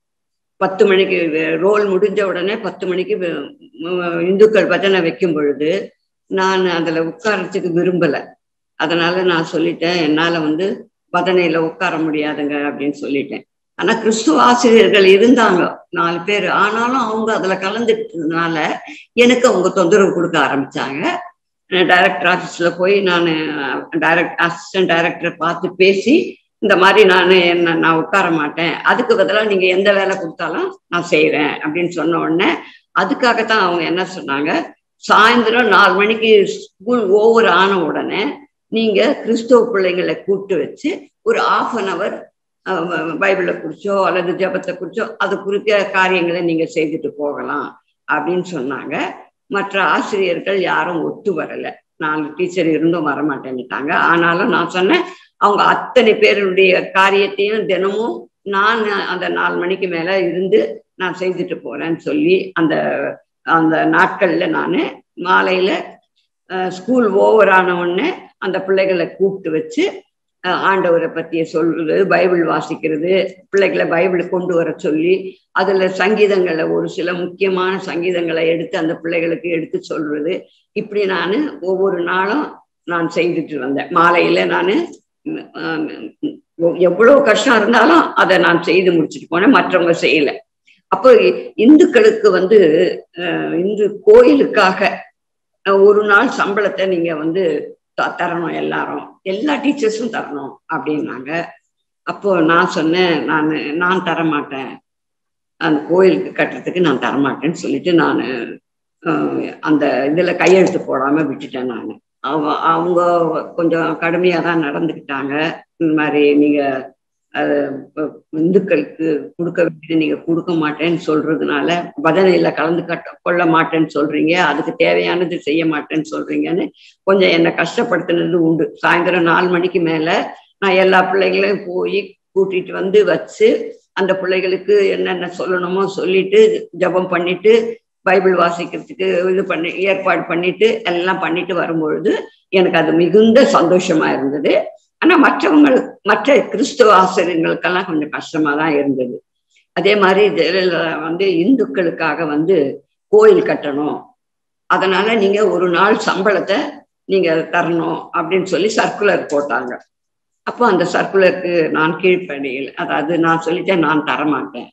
Speaker 4: பத்து மணிக்கு ரோல் முடிஞ்ச உடனே பத்து மணிக்கு வே- ம- இந்துக்கள் பஜனை வைக்கும் பொழுது நான் அதுல உட்காரத்துக்கு விரும்பல அதனால நான் சொல்லிட்டேன் என்னால வந்து பஜனையில உட்கார முடியாதுங்க அப்படின்னு சொல்லிட்டேன் ஆனா கிறிஸ்துவ ஆசிரியர்கள் இருந்தாங்க நாலு பேர் ஆனாலும் அவங்க அதுல கலந்துக்கிட்டதுனால எனக்கு அவங்க தொந்தரவு கொடுக்க ஆரம்பிச்சாங்க டைரக்டர் ஆஃபீஸ்ல போய் நான் டைரக்ட் அசிஸ்டன்ட் டைரக்டரை பார்த்து பேசி இந்த மாதிரி நான் என்ன நான் உட்கார மாட்டேன் அதுக்கு பதிலாக நீங்க எந்த வேலை கொடுத்தாலும் நான் செய்யறேன் அப்படின்னு சொன்ன உடனே அதுக்காகத்தான் அவங்க என்ன சொன்னாங்க சாயந்தரம் நாலு மணிக்கு ஸ்கூல் ஓவர் ஆன உடனே நீங்க கிறிஸ்தவ பிள்ளைங்களை கூப்பிட்டு வச்சு ஒரு ஆஃப் அன் அவர் பைபிளை குறிச்சோ அல்லது ஜெபத்தை குறிச்சோ அது குறித்த காரியங்களை நீங்க செய்துட்டு போகலாம் அப்படின்னு சொன்னாங்க மற்ற ஆசிரியர்கள் யாரும் ஒத்து வரல நாலு டீச்சர் இருந்தும் வரமாட்டேன்னுட்டாங்க ஆனாலும் நான் சொன்னேன் அவங்க அத்தனை பேருடைய காரியத்தையும் தினமும் நான் அந்த நாலு மணிக்கு மேல இருந்து நான் செய்துட்டு போறேன்னு சொல்லி அந்த அந்த நாட்கள்ல நான் மாலையில ஸ்கூல் ஓவர் ஆன உடனே அந்த பிள்ளைகளை கூப்பிட்டு வச்சு அஹ், ஆண்டவரை பத்திய சொல்றது பைபிள் வாசிக்கிறது பிள்ளைகளை பைபிள் கொண்டு வர சொல்லி அதுல சங்கீதங்களை ஒரு சில முக்கியமான சங்கீதங்களை எடுத்து அந்த பிள்ளைகளுக்கு எடுத்து சொல்றது இப்படி நான் ஒவ்வொரு நாளும் நான் செய்துட்டு வந்தேன் மாலையில நான் எவ்வளவு கஷ்டம் இருந்தாலும் அதை நான் செய்து முடிச்சுட்டு போனேன் மற்றவங்க செய்யல அப்போ இந்துக்களுக்கு வந்து அஹ், இந்து கோயிலுக்காக அஹ், ஒரு நாள் சம்பளத்தை நீங்க வந்து த- தரணும் எல்லாரும் எல்லா டீச்சர்ஸும் தரணும் அப்படின்னாங்க அப்போ நான் சொன்னேன் நான் நான் தரமாட்டேன் அந்த கோயிலுக்கு கட்டுறதுக்கு நான் தரமாட்டேன்னு சொல்லிட்டு நான் அந்த இதுல கையெழுத்து போடாம விட்டுட்டேன் நான் அவ அவங்க கொஞ்சம் கடுமையா தான் நடந்துக்கிட்டாங்க இந்த மாதிரி நீங்க அது அஹ், இந்துக்களுக்கு கொடுக்க வேண்டியது நீங்க கொடுக்க மாட்டேன்னு சொல்றதுனால பஜனையில கலந்து கட்ட கொள்ள மாட்டேன்னு சொல்றீங்க அதுக்கு தேவையானது செய்ய மாட்டேன்னு சொல்றீங்கன்னு கொஞ்சம் என்னை கஷ்டப்படுத்தினது உண்டு சாயந்தரம் நாலு மணிக்கு மேல நான் எல்லா பிள்ளைகளையும் போய் கூட்டிட்டு வந்து வச்சு அந்த பிள்ளைகளுக்கு என்னென்ன சொல்லணுமோ சொல்லிட்டு ஜெபம் பண்ணிட்டு பைபிள் வாசிக்கிறதுக்கு இது பண்ணி ஏற்பாடு பண்ணிட்டு எல்லாம் பண்ணிட்டு வரும்பொழுது எனக்கு அது மிகுந்த சந்தோஷமா இருந்தது ஆனா மற்றவங்க மற்ற கிறிஸ்துவ ஆசிரியர்களுக்கெல்லாம் கொஞ்சம் கஷ்டமா தான் இருந்தது அதே மாதிரி இதுல வந்து இந்துக்களுக்காக வந்து கோயில் கட்டணும் அதனால நீங்க ஒரு நாள் சம்பளத்தை நீங்க தரணும் அப்படின்னு சொல்லி சர்க்குலர் போட்டாங்க அப்போ அந்த சர்க்குலருக்கு நான் கீழ்ப்படியில் அதாவது நான் சொல்லிட்டேன் நான் தரமாட்டேன்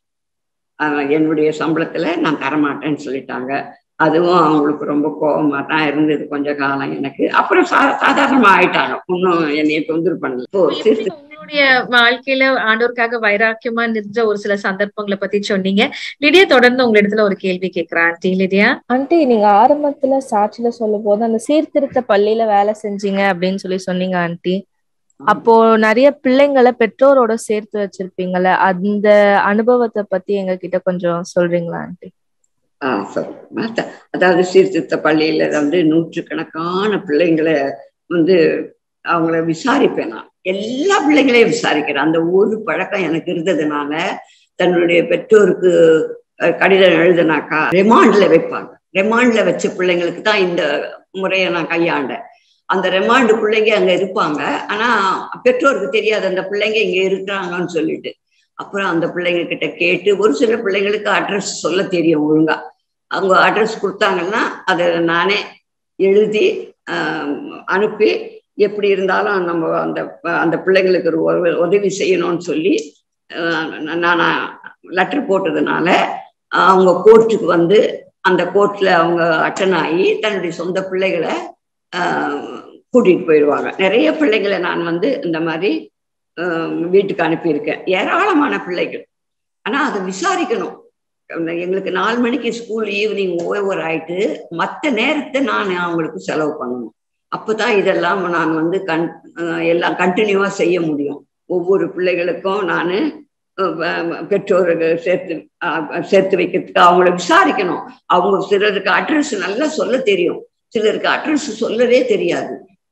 Speaker 4: ஆஹ் என்னுடைய சம்பளத்துல நான் தரமாட்டேன்னு சொல்லிட்டாங்க அதுவும் அவங்களுக்கு ரொம்ப கோபமா தான் இருந்தது கொஞ்ச காலம் எனக்கு அப்புறம் சா சாதாரணமா ஆயிட்டாங்க ஒன்றும் என்னைய தொந்தரவு பண்ணல இப்போ
Speaker 1: எப்படி
Speaker 4: சீர்திருத்த
Speaker 1: உங்களுடைய வாழ்க்கையில ஆண்டோருக்காக வைராக்கியமா நின்ற ஒரு சில சந்தர்ப்பங்களை பத்தி சொன்னீங்க லிடியா தொடர்ந்து உங்க இடத்துல ஒரு கேள்வி கேக்குறேன் ஆண்டி லிடியா
Speaker 6: ஆண்டி நீங்க ஆரம்பத்துல சாட்சியில சொல்லும் போது அந்த சீர்திருத்த பள்ளியில வேலை செஞ்சீங்க அப்படின்னு சொல்லி சொன்னீங்க ஆண்டி அப்போ நிறைய பிள்ளைங்களை பெற்றோரோட சேர்த்து வச்சிருப்பீங்கல்ல அந்த அனுபவத்தை பத்தி எங்க கிட்ட கொஞ்சம் சொல்றீங்களா ஆண்டி
Speaker 4: ஆ சரி மாத்த அதாவது சீர்திருத்த பள்ளியில வந்து நூற்றுக்கணக்கான பிள்ளைங்களை வந்து அவங்கள விசாரிப்பேன் நான் எல்லா பிள்ளைங்களையும் விசாரிக்கிறேன் அந்த ஒரு பழக்கம் எனக்கு இருந்ததுனால தன்னுடைய பெற்றோருக்கு அஹ், கடிதம் எழுதுனாக்கா ரெமாண்ட்ல வைப்பாங்க ரெமாண்ட்ல வச்ச பிள்ளைங்களுக்கு தான் இந்த முறையை நான் கையாண்டேன் அந்த ரெமாண்டு பிள்ளைங்க அங்க இருப்பாங்க ஆனா பெற்றோருக்கு தெரியாது அந்த பிள்ளைங்க இங்க இருக்கிறாங்கன்னு சொல்லிட்டு அப்புறம் அந்த பிள்ளைங்க கிட்ட கேட்டு ஒரு சில பிள்ளைங்களுக்கு அட்ரஸ் சொல்ல தெரியும் ஒழுங்கா அவங்க அட்ரஸ் கொடுத்தாங்கன்னா அதை நானே எழுதி ஆஹ், அனுப்பி எப்படி இருந்தாலும் நம்ம அந்த அந்த பிள்ளைங்களுக்கு ஒரு உதவி- உதவி செய்யணும்னு சொல்லி ஆஹ், நான் லெட்டர் போட்டதுனால அவங்க கோர்ட்டுக்கு வந்து அந்த கோர்ட்ல அவங்க அட்டன் ஆகி தன்னுடைய சொந்த பிள்ளைகளை ஆஹ், கூட்டிட்டு போயிடுவாங்க நிறைய பிள்ளைகளை நான் வந்து இந்த மாதிரி ஆஹ், வீட்டுக்கு அனுப்பியிருக்கேன் ஏராளமான பிள்ளைகள் ஆனா அதை விசாரிக்கணும் எங்களுக்கு நாலு மணிக்கு ஸ்கூல் ஈவினிங் ஓவர் ஆயிட்டு மற்ற நேரத்தை நான் அவங்களுக்கு செலவு பண்ணணும் அப்பதான் இதெல்லாம் நான் வந்து கண் எல்லாம் கண்டினியூவா செய்ய முடியும் ஒவ்வொரு பிள்ளைகளுக்கும் நான் பெற்றோர்கள் சேர்த்து சேர்த்து வைக்கிறதுக்கு அவங்கள விசாரிக்கணும் அவங்க சிலருக்கு அட்ரஸ் நல்லா சொல்ல தெரியும் சிலருக்கு அட்ரஸ் சொல்லவே தெரியாது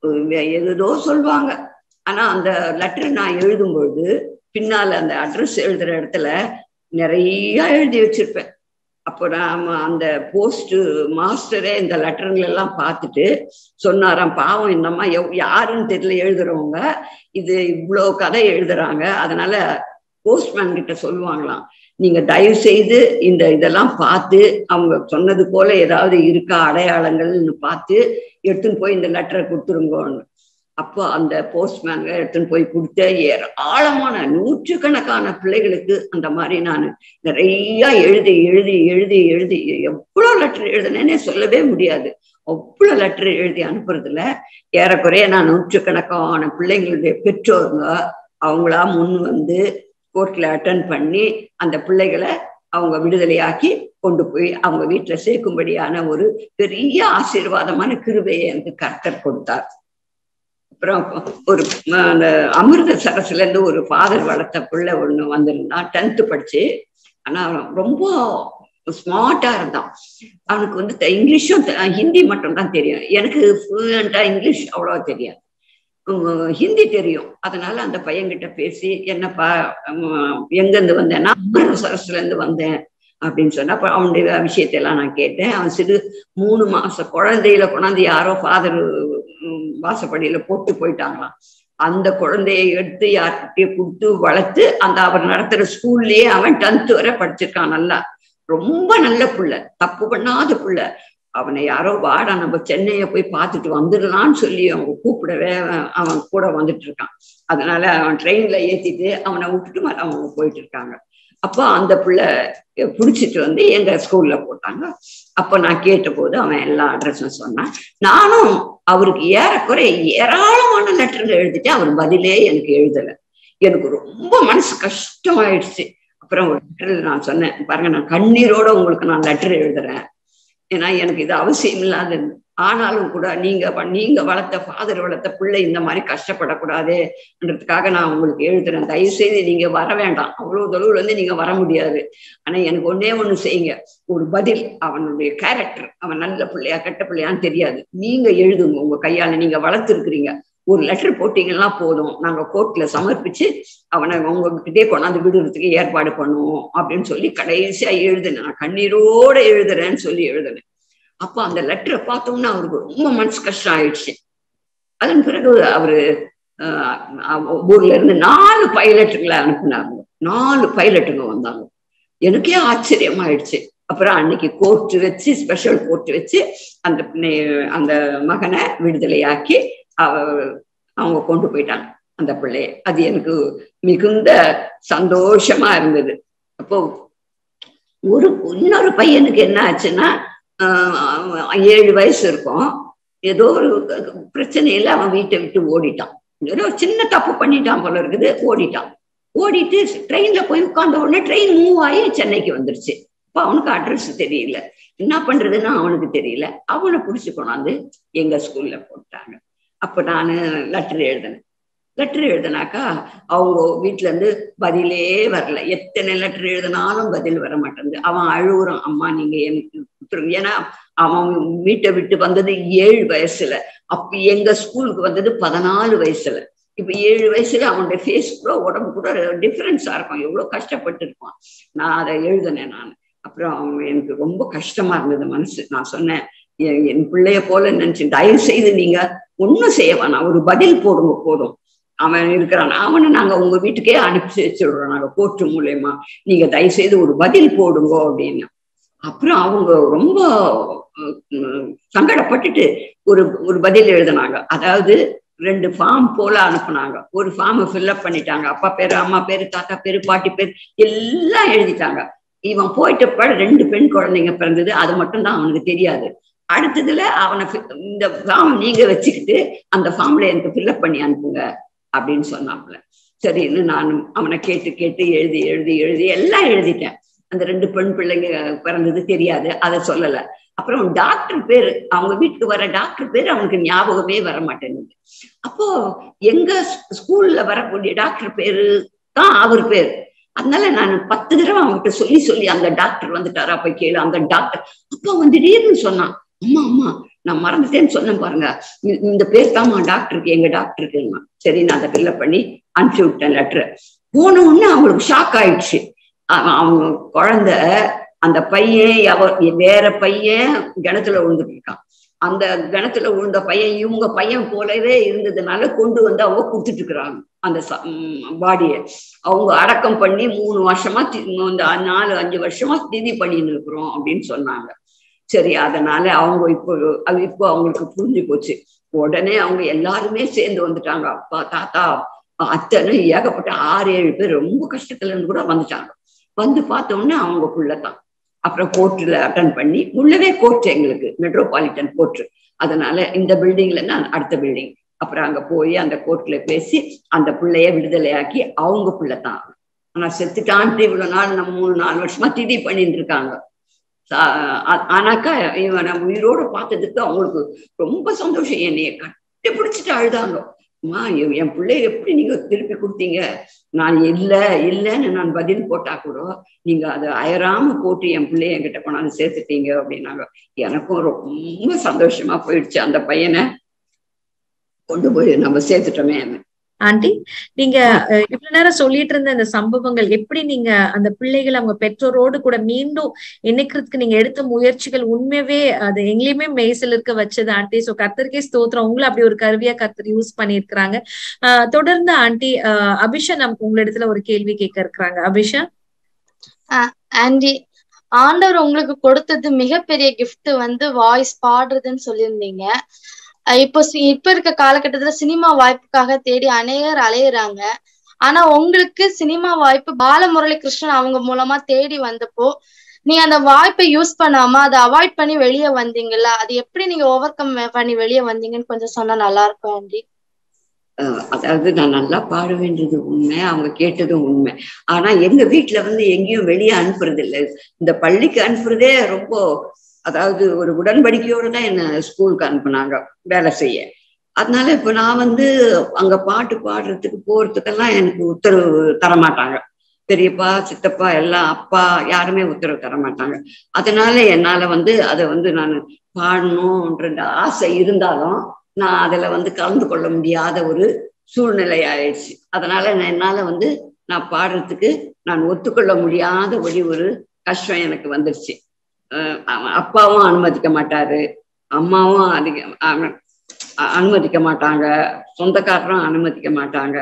Speaker 4: ஏதோ சொல்லுவாங்க ஆனா அந்த லெட்டர் நான் எழுதும்பொழுது பின்னால அந்த அட்ரஸ் எழுதுற இடத்துல நிறைய எழுதி வச்சிருப்பேன் அப்போ நான் அந்த போஸ்ட் மாஸ்டரே இந்த லெட்டருங்களை எல்லாம் பார்த்துட்டு சொன்னாராம் பாவம் என்னம்மா யாருன்னு தெரியல எழுதுறவங்க இது இவ்வளோ கதை எழுதுறாங்க அதனால போஸ்ட்மேன் கிட்ட சொல்லுவாங்களாம் நீங்க தயவு செய்து இந்த இதெல்லாம் பார்த்து அவங்க சொன்னது போல ஏதாவது இருக்கா அடையாளங்கள்னு பார்த்து எடுத்துன்னு போய் இந்த லெட்டரை கொடுத்துருங்கன்னு அப்போ அந்த போஸ்ட்மேன் எடுத்துன்னு போய் கொடுத்த ஆழமான நூற்றுக்கணக்கான பிள்ளைகளுக்கு அந்த மாதிரி நான் நிறைய எழுதி எழுதி எழுதி எழுதி எவ்வளோ லெட்டர் எழுதுனேன்னே சொல்லவே முடியாது அவ்வளோ லெட்டர் எழுதி அனுப்புறதுல ஏறக்குறைய நான் நூற்றுக்கணக்கான பிள்ளைங்களுடைய பெற்றோருங்க அவங்களா முன் வந்து கோர்ட்ல அட்டன் பண்ணி அந்த பிள்ளைகளை அவங்க விடுதலையாக்கி கொண்டு போய் அவங்க வீட்டுல சேர்க்கும்படியான ஒரு பெரிய ஆசீர்வாதமான கிருபையை எனக்கு கர்த்தர் கொடுத்தார் அப்புறம் ஒரு அந்த அமிர்த சரஸ்ல இருந்து ஒரு ஃபாதர் வளர்த்த பிள்ளை ஒண்ணு வந்திருந்தான் டென்த்து படிச்சு ஆனா ரொம்ப ஸ்மார்ட்டா இருந்தான் அவனுக்கு வந்து இங்கிலீஷும் ஹிந்தி மட்டும் தான் தெரியும் எனக்கு ஃப்ளூயண்டா இங்கிலீஷ் அவ்வளவா தெரியாது ஹிந்தி தெரியும் அதனால அந்த பையன்கிட்ட பேசி என்னப்பா எங்கிருந்து வந்தேன்னா அமிர்த சரஸ்ல இருந்து வந்தேன் அப்படின்னு சொன்னா அப்ப அவனுடைய விஷயத்தையெல்லாம் நான் கேட்டேன் அவன் சிறு மூணு மாச குழந்தையில கொண்டாந்து யாரோ ஃபாதர் வாசப்படியில போட்டு போயிட்டாங்களாம் அந்த குழந்தைய எடுத்து யார்கிட்டயே கொடுத்து வளர்த்து அந்த அவர் நடத்துற ஸ்கூல்லயே அவன் டென்த் வரை படிச்சிருக்கான் நல்லா ரொம்ப நல்ல புள்ள தப்பு பண்ணாத புள்ள அவனை யாரோ வாடா நம்ம சென்னையை போய் பார்த்துட்டு வந்துடலான்னு சொல்லி அவங்க கூப்பிடவே அவன் கூட வந்துட்டு இருக்கான் அதனால அவன் ட்ரெயின்ல ஏத்திட்டு அவனை விட்டுட்டு அவங்க போயிட்டு இருக்காங்க அப்போ அந்த பிள்ளை பிடிச்சிட்டு வந்து எங்க ஸ்கூல்ல போட்டாங்க அப்போ நான் கேட்ட போது அவன் எல்லா அட்ரஸும் சொன்னான் நானும் அவருக்கு ஏறக்குறை ஏராளமான லெட்டர்கள் எழுதிட்டு அவர் பதிலே எனக்கு எழுதல எனக்கு ரொம்ப மனசு கஷ்டமாயிடுச்சு அப்புறம் ஒரு லெட்டர் நான் சொன்னேன் பாருங்க நான் கண்ணீரோட உங்களுக்கு நான் லெட்டர் எழுதுறேன் ஏன்னா எனக்கு இது அவசியம் இல்லாத ஆனாலும் கூட நீங்க நீங்க வளர்த்த ஃபாதர் வளர்த்த பிள்ளை இந்த மாதிரி கஷ்டப்படக்கூடாதுன்றதுக்காக நான் உங்களுக்கு எழுதுறேன் தயவு செய்து நீங்க வர வேண்டாம் அவ்வளவு தொலைவுல இருந்து நீங்க வர முடியாது ஆனா எனக்கு ஒன்னே ஒண்ணு செய்யுங்க ஒரு பதில் அவனுடைய கேரக்டர் அவன் நல்ல பிள்ளையா கெட்ட பிள்ளையான்னு தெரியாது நீங்க எழுதுங்க உங்க கையால நீங்க வளர்த்துருக்குறீங்க ஒரு லெட்டர் போட்டீங்கன்னா போதும் நாங்க கோர்ட்ல சமர்ப்பிச்சு அவனை உங்ககிட்டே கொண்டாந்து விடுறதுக்கு ஏற்பாடு பண்ணுவோம் அப்படின்னு சொல்லி கடைசியா எழுதுனேன் நான் கண்ணீரோட எழுதுறேன்னு சொல்லி எழுதுனேன் அப்போ அந்த லெட்டரை பார்த்தோம்னா அவருக்கு ரொம்ப மனசு கஷ்டம் ஆயிடுச்சு அதன் பிறகு அவரு ஊர்ல இருந்து நாலு பைலட்டுகளை அனுப்புனாங்க நாலு பைலட்டுங்க வந்தாங்க எனக்கே ஆச்சரியமாயிடுச்சு அப்புறம் அன்னைக்கு கோர்ட் வச்சு ஸ்பெஷல் கோர்ட் வச்சு அந்த அந்த மகனை விடுதலையாக்கி அவ அவங்க கொண்டு போயிட்டாங்க அந்த பிள்ளைய அது எனக்கு மிகுந்த சந்தோஷமா இருந்தது அப்போ ஒரு இன்னொரு பையனுக்கு என்ன ஆச்சுன்னா ஏழு வயசு இருக்கும் ஏதோ ஒரு பிரச்சனையில அவன் வீட்டை விட்டு ஓடிட்டான் ஏதோ சின்ன தப்பு பண்ணிட்டான் போல இருக்குது ஓடிட்டான் ஓடிட்டு ட்ரெயின்ல போய் உட்கார்ந்த உடனே ட்ரெயின் மூவ் ஆகி சென்னைக்கு வந்துருச்சு அப்ப அவனுக்கு அட்ரஸ் தெரியல என்ன பண்றதுன்னு அவனுக்கு தெரியல அவனை பிடிச்சு கொண்டாந்து எங்க ஸ்கூல்ல போட்டாங்க அப்ப நான் லெட்டர் எழுதினேன் லெட்டர் எழுதினாக்கா அவங்க வீட்டுல இருந்து பதிலே வரல எத்தனை லெட்டர் எழுதினாலும் பதில் வர மாட்டேங்குது அவன் அழுகுறான் அம்மா நீங்க எனக்கு ஏன்னா அவன் வீட்டை விட்டு வந்தது ஏழு வயசுல அப்ப எங்க ஸ்கூலுக்கு வந்தது பதினாலு வயசுல இப்ப ஏழு வயசுல அவனுடைய ஃபேஸ் கூட உடம்பு கூட டிஃபரன்ஸா இருக்கும் எவ்வளவு கஷ்டப்பட்டு இருப்பான் நான் அதை எழுதினேன் நான் அப்புறம் அவன் எனக்கு ரொம்ப கஷ்டமா இருந்தது மனசு நான் சொன்னேன் என் பிள்ளைய போல நினைச்சு தயவு செய்து நீங்க ஒன்னும் செய்ய வேணாம் ஒரு பதில் போடுங்க போதும் அவன் இருக்கிறான் அவனை நாங்க உங்க வீட்டுக்கே அனுப்பி வச்சுடுறோம் நாங்க கோர்ட்டு மூலயமா நீங்க தயவு செய்து ஒரு பதில் போடுங்க அப்படின்னு அப்புறம் அவங்க ரொம்ப சங்கடப்பட்டுட்டு ஒரு ஒரு பதில் எழுதினாங்க அதாவது ரெண்டு ஃபார்ம் போல அனுப்புனாங்க ஒரு ஃபார்மை ஃபில்அப் பண்ணிட்டாங்க அப்பா பேரு அம்மா பேரு தாத்தா பேரு பாட்டி பேரு எல்லாம் எழுதிட்டாங்க இவன் போயிட்ட பிற ரெண்டு பெண் குழந்தைங்க பிறந்தது அது மட்டும் தான் அவனுக்கு தெரியாது அடுத்ததுல அவனை இந்த ஃபார்ம் நீங்க வச்சுக்கிட்டு அந்த ஃபார்ம்ல எனக்கு ஃபில்அப் பண்ணி அனுப்புங்க அப்படின்னு சொன்னாப்புல சரின்னு நானும் அவனை கேட்டு கேட்டு எழுதி எழுதி எழுதி எல்லாம் எழுதிட்டேன் அந்த ரெண்டு பெண் பிள்ளைங்க பிறந்தது தெரியாது அதை சொல்லல அப்புறம் டாக்டர் பேரு அவங்க வீட்டுக்கு வர டாக்டர் பேரு அவனுக்கு ஞாபகமே வர மாட்டேங்குது அப்போ எங்க ஸ்கூல்ல வரக்கூடிய டாக்டர் பேரு தான் அவர் பேரு அதனால நான் பத்து தடவை அவன்கிட்ட சொல்லி சொல்லி அந்த டாக்டர் வந்துட்டாரா அப்ப கேளு அந்த டாக்டர் அப்போ அவன் திடீர்னு சொன்னான் அம்மா அம்மா நான் மறந்துட்டேன்னு சொன்னேன் பாருங்க இ- இந்த பேர் தாம்மா டாக்டருக்கு எங்க டாக்டருக்கு சரி நான் அதை ஃபில்லப் பண்ணி அனுப்பிச்சு விட்டேன் லெட்டர் போன உடனே அவங்களுக்கு ஷாக் ஆயிடுச்சு அவன் அவங்க குழந்தை அந்த பையன் எவ வேற பையன் கிணத்துல விழுந்துட்டு இருக்கான் அந்த கிணத்துல விழுந்த பையன் இவங்க பையன் போலவே இருந்ததுனால கொண்டு வந்து அவங்க கொடுத்துட்டு இருக்கிறாங்க அந்த பாடிய அவங்க அடக்கம் பண்ணி மூணு வருஷமா தி- இந்த நாலு அஞ்சு வருஷமா திதி பண்ணின்னு இருக்கிறோம் அப்படின்னு சொன்னாங்க சரி அதனால அவங்க இப்போ அது இப்போ அவங்களுக்கு புரிஞ்சு போச்சு உடனே அவங்க எல்லாருமே சேர்ந்து வந்துட்டாங்க அப்பா தாத்தா அத்தனை ஏகப்பட்ட ஆறு ஏழு பேர் ரொம்ப கஷ்டத்துல இருந்து கூட வந்துட்டாங்க வந்து பார்த்த உடனே அவங்க புள்ளதான் அப்புறம் கோர்ட்ல அட்டன் பண்ணி உள்ளவே கோர்ட் எங்களுக்கு மெட்ரோபாலிட்டன் கோர்ட் அதனால இந்த பில்டிங்ல நான் அடுத்த பில்டிங் அப்புறம் அங்க போய் அந்த கோர்ட்ல பேசி அந்த பிள்ளைய விடுதலையாக்கி அவங்க பிள்ளைதான் ஆனா செத்துட்டான்ட்டு இவ்வளவு நாள் நம்ம மூணு நாலு வருஷமா திதி பண்ணிட்டு இருக்காங்க சா- ஆ- ஆனாக்கா இவன் நம்ம உயிரோட பார்த்ததுக்கு அவங்களுக்கு ரொம்ப சந்தோஷம் என்னைய கட்டி பிடிச்சிட்டு அழுதாங்க அம்மா என் என் பிள்ளைய எப்படி நீங்க திருப்பி கொடுத்தீங்க நான் இல்ல இல்லைன்னு நான் பதில் போட்டா கூட நீங்க அதை அயராம போட்டு என் பிள்ளைய என்கிட்ட கொண்டாந்து சேர்த்துட்டீங்க அப்படின்னாங்க எனக்கும் ரொம்ப சந்தோஷமா போயிடுச்சு அந்த பையனை கொண்டு போய் நம்ம சேர்த்துட்டோமே
Speaker 1: ஆண்டி நீங்க அஹ், இவ்வளவு நேரம் சொல்லிட்டு இருந்த இந்த சம்பவங்கள் எப்படி நீங்க அந்த பிள்ளைகள் அவங்க பெற்றோரோடு கூட மீண்டும் இணைக்கிறதுக்கு நீங்க எடுத்த முயற்சிகள் உண்மையாவே அது எங்கேயுமே மெய்சில் இருக்க வச்சது ஆண்டி சோ கர்த்தருக்கே ஸ்தோத்திரம் உங்களை அப்படி ஒரு கருவியா கர்த்தர் யூஸ் பண்ணியிருக்கிறாங்க ஆஹ் தொடர்ந்து ஆண்டி ஆஹ் அபிஷா நம் உங்களிடத்துல ஒரு கேள்வி கேட்க இருக்கிறாங்க அபிஷா
Speaker 5: ஆண்டி ஆண்டவர் உங்களுக்கு கொடுத்தது மிகப்பெரிய gift வந்து வாய்ஸ் பாடுறதுன்னு சொல்லியிருந்தீங்க அஹ் இப்போ சி- இப்ப இருக்க காலகட்டத்துல சினிமா வாய்ப்புக்காக தேடி அநேகர் அலையுறாங்க ஆனா உங்களுக்கு சினிமா வாய்ப்பு பாலமுரளி கிருஷ்ணன் அவங்க மூலமா தேடி வந்தப்போ நீங்க அந்த வாய்ப்பை யூஸ் பண்ணாம அதை அவாய்ட் பண்ணி வெளியே வந்தீங்கல்ல அது எப்படி நீங்க ஓவர் கம் பண்ணி வெளியே வந்தீங்கன்னு கொஞ்சம் சொன்னா நல்லா இருக்கும் ஆண்டி
Speaker 4: அஹ் அதாவது நான் நல்லா பாடுவேன்றது உண்மை அவங்க கேட்டதும் உண்மை ஆனா எங்க வீட்டுல வந்து எங்கேயும் வெளியே அனுப்புறது இல்லை இந்த பள்ளிக்கு அனுப்புறதே ரொம்ப அதாவது ஒரு உடன்படிக்கையோட தான் என்ன ஸ்கூலுக்கு அனுப்புனாங்க வேலை செய்ய அதனால இப்ப நான் வந்து அங்க பாட்டு பாடுறதுக்கு போறதுக்கெல்லாம் எனக்கு உத்தரவு தரமாட்டாங்க பெரியப்பா சித்தப்பா எல்லாம் அப்பா யாருமே உத்தரவு தர மாட்டாங்க அதனால என்னால வந்து அதை வந்து நான் பாடணும்ன்ற ஆசை இருந்தாலும் நான் அதுல வந்து கலந்து கொள்ள முடியாத ஒரு சூழ்நிலை ஆயிடுச்சு அதனால நான் என்னால வந்து நான் பாடுறதுக்கு நான் ஒத்துக்கொள்ள முடியாதபடி ஒரு கஷ்டம் எனக்கு வந்துருச்சு அஹ் அவ- அப்பாவும் அனுமதிக்க மாட்டாரு அம்மாவும் அதிக அ- அ- அனுமதிக்க மாட்டாங்க சொந்தக்காரரும் அனுமதிக்க மாட்டாங்க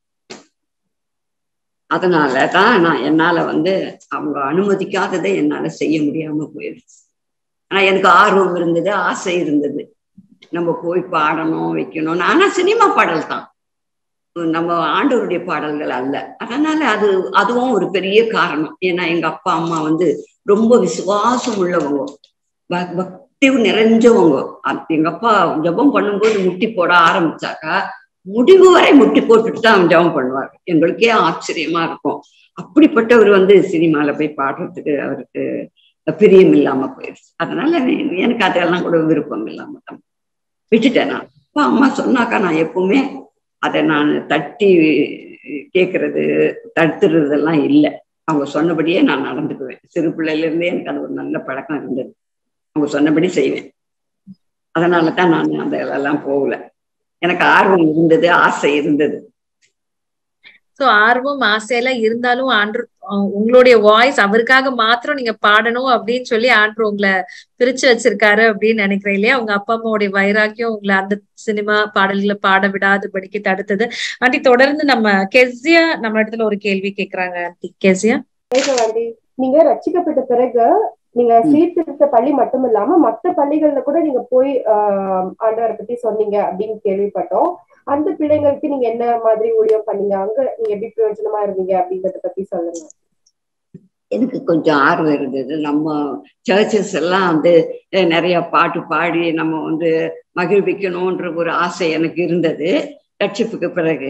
Speaker 4: அதனால தான் நான் என்னால வந்து அவங்க அனுமதிக்காததை என்னால செய்ய முடியாம போயிடுச்சு ஆனா எனக்கு ஆர்வம் இருந்தது ஆசை இருந்தது நம்ம போய் பாடணும் வைக்கணும் ஆனா சினிமா பாடல் தான் நம்ம ஆண்டவருடைய பாடல்கள் அல்ல அதனால அது அதுவும் ஒரு பெரிய காரணம் ஏன்னா எங்க அப்பா அம்மா வந்து ரொம்ப விசுவாசம் உள்ளவங்க ப- பக்தி நிறைஞ்சவங்க அ- எங்க அப்பா ஜெபம் பண்ணும்போது முட்டி போட ஆரம்பிச்சாக்கா முடிவு வரை முட்டி போட்டுட்டு தான் ஜெபம் பண்ணுவார் எங்களுக்கே ஆச்சரியமா இருக்கும் அப்படிப்பட்டவர் வந்து சினிமால போய் பாடுறதுக்கு அவருக்கு பிரியம் இல்லாம போயிடுச்சு அதனால எ- எனக்கு அதெல்லாம் கூட விருப்பம் இல்லாம தான் விட்டுட்டேன் நான் அப்பா அம்மா சொன்னாக்கா நான் எப்பவுமே அதை நான் தட்டி கேட்கறது தடுத்துறதெல்லாம் இல்லை அவங்க சொன்னபடியே நான் நடந்துக்குவேன் சிறு பிள்ளையில இருந்தே எனக்கு அது ஒரு நல்ல பழக்கம் இருந்தது அவங்க சொன்னபடி செய்வேன் அதனால தான் நான் அதெல்லாம் போகல எனக்கு ஆர்வம் இருந்தது ஆசை இருந்தது
Speaker 1: சோ ஆர்வம் ஆசையெல்லாம் இருந்தாலும் ஆண்டு அஹ் உங்களுடைய வாய்ஸ் அவருக்காக மாத்திரம் நீங்க பாடணும் அப்படின்னு சொல்லி ஆண்டு உங்களை பிரிச்சு வச்சிருக்காரு அப்படின்னு நினைக்கிறேன் இல்லையா உங்க அப்பா அம்மாவுடைய வைராக்கியம் உங்களை அந்த சினிமா பாடல்களை பாட விடாதபடிக்கு தடுத்தது ஆண்டி தொடர்ந்து நம்ம கெசியா நம்ம இடத்துல ஒரு கேள்வி கேக்குறாங்க ஆண்டி கெசியா
Speaker 3: கேட்க ஆண்டி நீங்க ரட்சிக்கப்பட்ட பிறகு நீங்க சீர்திருத்த பள்ளி மட்டும் இல்லாம மத்த பள்ளிகள்ல கூட நீங்க போய் ஆஹ் ஆண்டவரை பத்தி சொன்னீங்க அப்படின்னு கேள்விப்பட்டோம் அந்த பிள்ளைங்களுக்கு நீங்க என்ன மாதிரி ஊழியம் பண்ணீங்க அங்க நீங்க எப்படி பிரயோஜனமா இருந்தீங்க அப்படிங்கறத பத்தி சொல்லுங்க
Speaker 4: எனக்கு கொஞ்சம் ஆர்வம் இருந்தது நம்ம சர்ச்சஸ் எல்லாம் வந்து அஹ், நிறைய பாட்டு பாடி நம்ம வந்து மகிழ்விக்கணுன்ற ஒரு ஆசை எனக்கு இருந்தது ரட்சிப்புக்கு பிறகு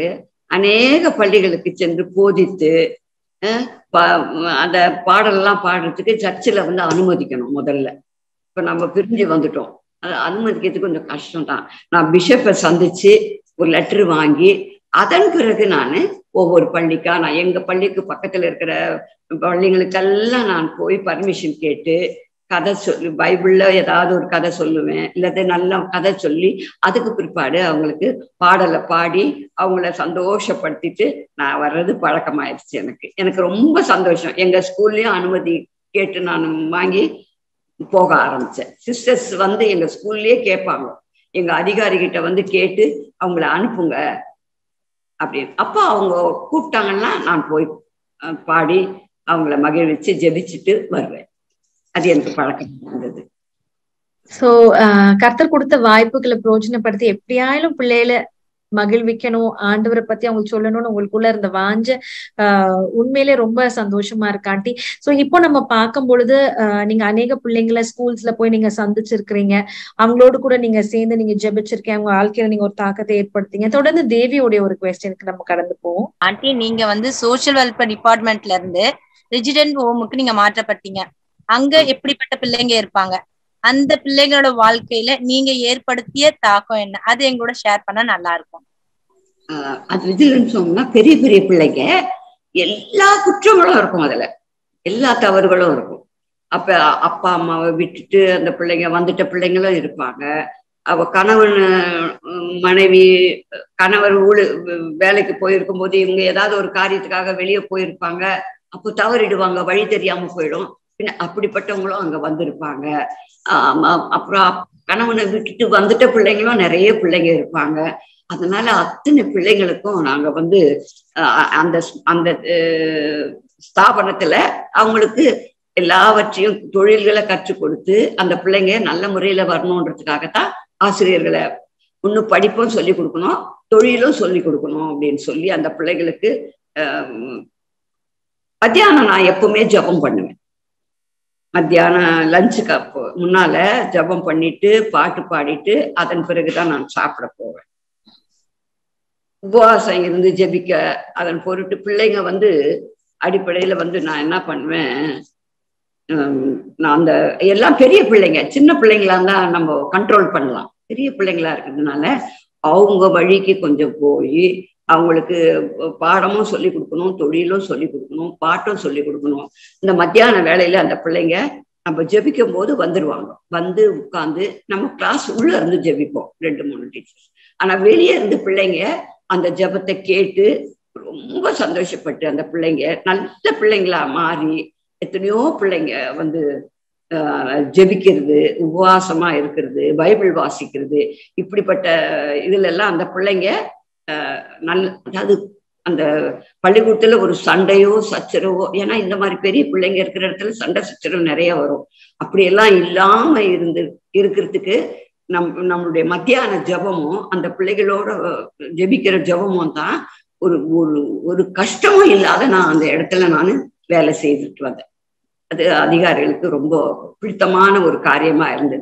Speaker 4: அநேக பள்ளிகளுக்கு சென்று போதித்து அஹ், பா- அந்த பாடலெல்லாம் பாடுறதுக்கு சர்ச்சில் வந்து அனுமதிக்கணும் முதல்ல இப்ப நம்ம பிரிஞ்சு வந்துட்டோம் அது அனுமதிக்கிறது கொஞ்சம் கஷ்டம் தான் நான் பிஷப்பை சந்திச்சு ஒரு லெட்டர் வாங்கி அதன் பிறகு நான் ஒவ்வொரு பள்ளிக்கா நான் எங்க பள்ளிக்கு பக்கத்துல இருக்கிற பள்ளிகளுக்கெல்லாம் நான் போய் பர்மிஷன் கேட்டு கதை சொல்லி பைபிள்ல ஏதாவது ஒரு கதை சொல்லுவேன் இல்லாத நல்ல கதை சொல்லி அதுக்கு பிற்பாடு அவங்களுக்கு பாடலை பாடி அவங்கள சந்தோஷப்படுத்திட்டு நான் வர்றது பழக்கமாயிருச்சு எனக்கு எனக்கு ரொம்ப சந்தோஷம் எங்க ஸ்கூல்லயும் அனுமதி கேட்டு நான் வாங்கி போக ஆரம்பிச்சேன் சிஸ்டர்ஸ் வந்து எங்க ஸ்கூல்லயே கேட்பாங்க எங்க அதிகாரி கிட்ட வந்து கேட்டு அவங்கள அனுப்புங்க அப்படின்னு அப்போ அவங்க கூப்பிட்டாங்கன்னா நான் போய் அஹ், பாடி அவங்கள மகிழ்விச்சு ஜெபிச்சுட்டு வருவேன் அது எனக்கு பழக்கம் இருந்தது
Speaker 1: சோ கர்த்தர் கொடுத்த வாய்ப்புகளை பிரயோஜனப்படுத்தி எப்படியாயிலும் பிள்ளைகளை மகிழ்விக்கணும் ஆண்டவரை பத்தி அவங்களுக்கு சொல்லணும்னு உங்களுக்குள்ள இருந்த வாஞ்ச ஆஹ் உண்மையிலே ரொம்ப சந்தோஷமா இருக்காட்டி சோ இப்போ நம்ம பார்க்கும் பொழுது ஆஹ் நீங்க அநேக பிள்ளைங்களை ஸ்கூல்ஸ்ல போய் நீங்க சந்திச்சிருக்கிறீங்க அவங்களோடு கூட நீங்க சேர்ந்து நீங்க ஜெபிச்சிருக்கீங்க அவங்க வாழ்க்கையில நீங்க ஒரு தாக்கத்தை ஏற்படுத்தீங்க தொடர்ந்து தேவியோடைய ஒரு கொஸ்டினுக்கு நம்ம கடந்து போவோம்
Speaker 2: ஆண்டி நீங்க வந்து சோஷியல் வெல்ஃபேர் டிபார்ட்மெண்ட்ல இருந்து ரெசிடென்ட் ஹோமுக்கு நீங்க மாற்றப்பட்டீங்க அங்க எப்படிப்பட்ட பிள்ளைங்க இருப்பாங்க அந்த பிள்ளைங்களோட வாழ்க்கையில நீங்க ஏற்படுத்திய தாக்கம் என்ன அது எங்களோட ஷேர் பண்ணா நல்லா இருக்கும்
Speaker 4: ஆஹ் அது விஜிலன்ஸ் சொன்னா பெரிய பெரிய பிள்ளைங்க எல்லா குற்றங்களும் இருக்கும் அதுல எல்லா தவறுகளும் இருக்கும் அப்ப அப்பா அம்மாவை விட்டுட்டு அந்த பிள்ளைங்க வந்துட்ட பிள்ளைங்களும் இருப்பாங்க அவ கணவன் உம், மனைவி கணவர் ஊழு வேலைக்கு போயிருக்கும் போது இவங்க ஏதாவது ஒரு காரியத்துக்காக வெளியே போயிருப்பாங்க அப்போ தவறிடுவாங்க வழி தெரியாம போயிடும் பின்ன அப்படிப்பட்டவங்களும் அங்க வந்திருப்பாங்க ஆமா, அப்புறம் அப்- கணவனை விட்டுட்டு வந்துட்ட பிள்ளைங்களும் நிறைய பிள்ளைங்க இருப்பாங்க அதனால அத்தனை பிள்ளைங்களுக்கும் நாங்க வந்து அஹ், அந்த ஸ்- அந்த அஹ், ஸ்தாபனத்துல அவங்களுக்கு எல்லாவற்றையும் தொழில்களை கற்றுக் கொடுத்து அந்த பிள்ளைங்க நல்ல முறையில வரணுன்றதுக்காகத்தான் ஆசிரியர்களை இன்னும் படிப்பும் சொல்லி கொடுக்கணும் தொழிலும் சொல்லி கொடுக்கணும் அப்படின்னு சொல்லி அந்த பிள்ளைகளுக்கு அஹ், மத்தியானம் நான் எப்பவுமே ஜெபம் பண்ணுவேன் மத்தியானம் லஞ்சுக்கு அப்போ முன்னால ஜெபம் பண்ணிட்டு பாட்டு பாடிட்டு அதன் பிறகுதான் நான் சாப்பிட போவேன் உபவாசம் இருந்து ஜெபிக்க அதன் பொருட்டு பிள்ளைங்க வந்து அடிப்படையில வந்து நான் என்ன பண்ணுவேன் ஹம், நான் அந்த எல்லாம் பெரிய பிள்ளைங்க சின்ன பிள்ளைங்களா இருந்தா நம்ம கண்ட்ரோல் பண்ணலாம் பெரிய பிள்ளைங்களா இருக்கிறதுனால அவங்க வழிக்கு கொஞ்சம் போய் அவங்களுக்கு பாடமும் சொல்லி கொடுக்கணும் தொழிலும் சொல்லி கொடுக்கணும் பாட்டும் சொல்லி கொடுக்கணும் இந்த மத்தியான வேலையில அந்த பிள்ளைங்க நம்ம ஜெபிக்கும் போது வந்துருவாங்க வந்து உட்கார்ந்து நம்ம கிளாஸ் உள்ள இருந்து ஜெபிப்போம் ரெண்டு மூணு டீச்சர்ஸ் ஆனா வெளியே இருந்து பிள்ளைங்க அந்த ஜெபத்தை கேட்டு ரொம்ப சந்தோஷப்பட்டு அந்த பிள்ளைங்க நல்ல பிள்ளைங்களா மாறி எத்தனையோ பிள்ளைங்க வந்து ஆஹ், ஜெபிக்கிறது உபவாசமா இருக்கிறது பைபிள் வாசிக்கிறது இப்படிப்பட்ட இதுல எல்லாம் அந்த பிள்ளைங்க ஆஹ், நல்ல அதாவது அந்த பள்ளிக்கூடத்துல ஒரு சண்டையோ சச்சரவோ ஏன்னா இந்த மாதிரி பெரிய பிள்ளைங்க இருக்கிற இடத்துல சண்டை சச்சரவு நிறைய வரும் அப்படியெல்லாம் இல்லாம இருந்து இருக்கிறதுக்கு நம் நம்மளுடைய மத்தியான ஜெபமும் அந்த பிள்ளைகளோட ஜெபிக்கிற ஜெபமும் தான் ஒரு ஒரு ஒரு கஷ்டமும் இல்லாத நான் அந்த இடத்துல நான் வேலை செய்துட்டு வந்தேன் அது அதிகாரிகளுக்கு ரொம்ப பிடித்தமான ஒரு காரியமா இருந்தது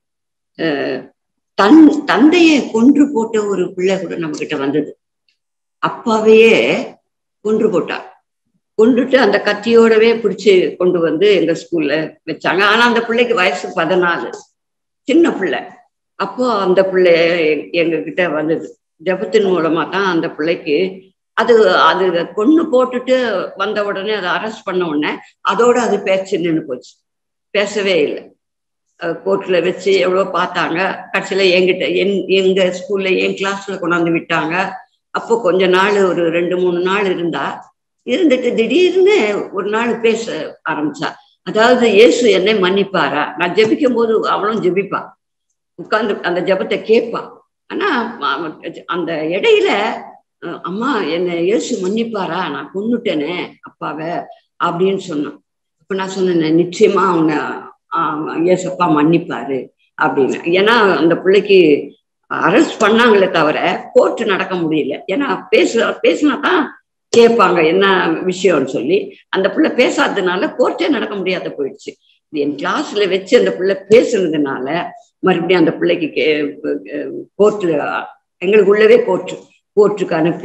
Speaker 4: அஹ் தன் தந்தையை கொன்று போட்ட ஒரு பிள்ளை கூட நம்ம கிட்ட வந்தது அப்பாவையே கொன்று போட்டார் கொண்டுட்டு அந்த கத்தியோடவே பிடிச்சு கொண்டு வந்து எங்க ஸ்கூல்ல வச்சாங்க ஆனா அந்த பிள்ளைக்கு வயசு பதினாலு சின்ன பிள்ளை அப்போ அந்த பிள்ளை எ- எங்க கிட்ட வந்தது ஜபத்தின் மூலமா தான் அந்த பிள்ளைக்கு அது அது கொண்டு போட்டுட்டு வந்த உடனே அதை அரெஸ்ட் பண்ண உடனே அதோட அது பேச்சு நின்று போச்சு பேசவே இல்லை கோர்ட்ல வச்சு எவ்வளோ பார்த்தாங்க கடைசியில என்கிட்ட என் எங்க ஸ்கூல்ல என் கிளாஸ்ல கொண்டாந்து விட்டாங்க அப்போ கொஞ்ச நாள் ஒரு ரெண்டு மூணு நாள் இருந்தா இருந்துட்டு திடீர்னு ஒரு நாள் பேச ஆரம்பிச்சா அதாவது இயேசு என்னை மன்னிப்பாரா நான் ஜெபிக்கும் போது அவளும் ஜெபிப்பா உட்கார்ந்து அந்த ஜெபத்தை கேட்பா ஆனா அவ- அந்த இடையில அஹ், அம்மா என்னை இயேசு மன்னிப்பாரா நான் கொன்னுட்டேனே அப்பாவை அப்படின்னு சொன்னான் அப்ப நான் சொன்னேன் நிச்சயமா அவனை ஆஹ், இயேசப்பா மன்னிப்பாரு அப்படின்னு ஏன்னா அந்த பிள்ளைக்கு அரெஸ்ட் பண்ணாங்களே தவிர கோர்ட் நடக்க முடியல ஏன்னா பேச பேசினா தான் கேட்பாங்க என்ன விஷயம்னு சொல்லி அந்த பிள்ளை பேசாததுனால கோர்ட்டே நடக்க முடியாத போயிடுச்சு இது என் கிளாஸ்ல வச்சு அந்த பிள்ளை பேசுனதுனால மறுபடியும் அந்த பிள்ளைக்கு கோர்ட்ல எங்களுக்கு உள்ளவே கோர்ட்டு கோர்ட்டுக்கு அனுப்பி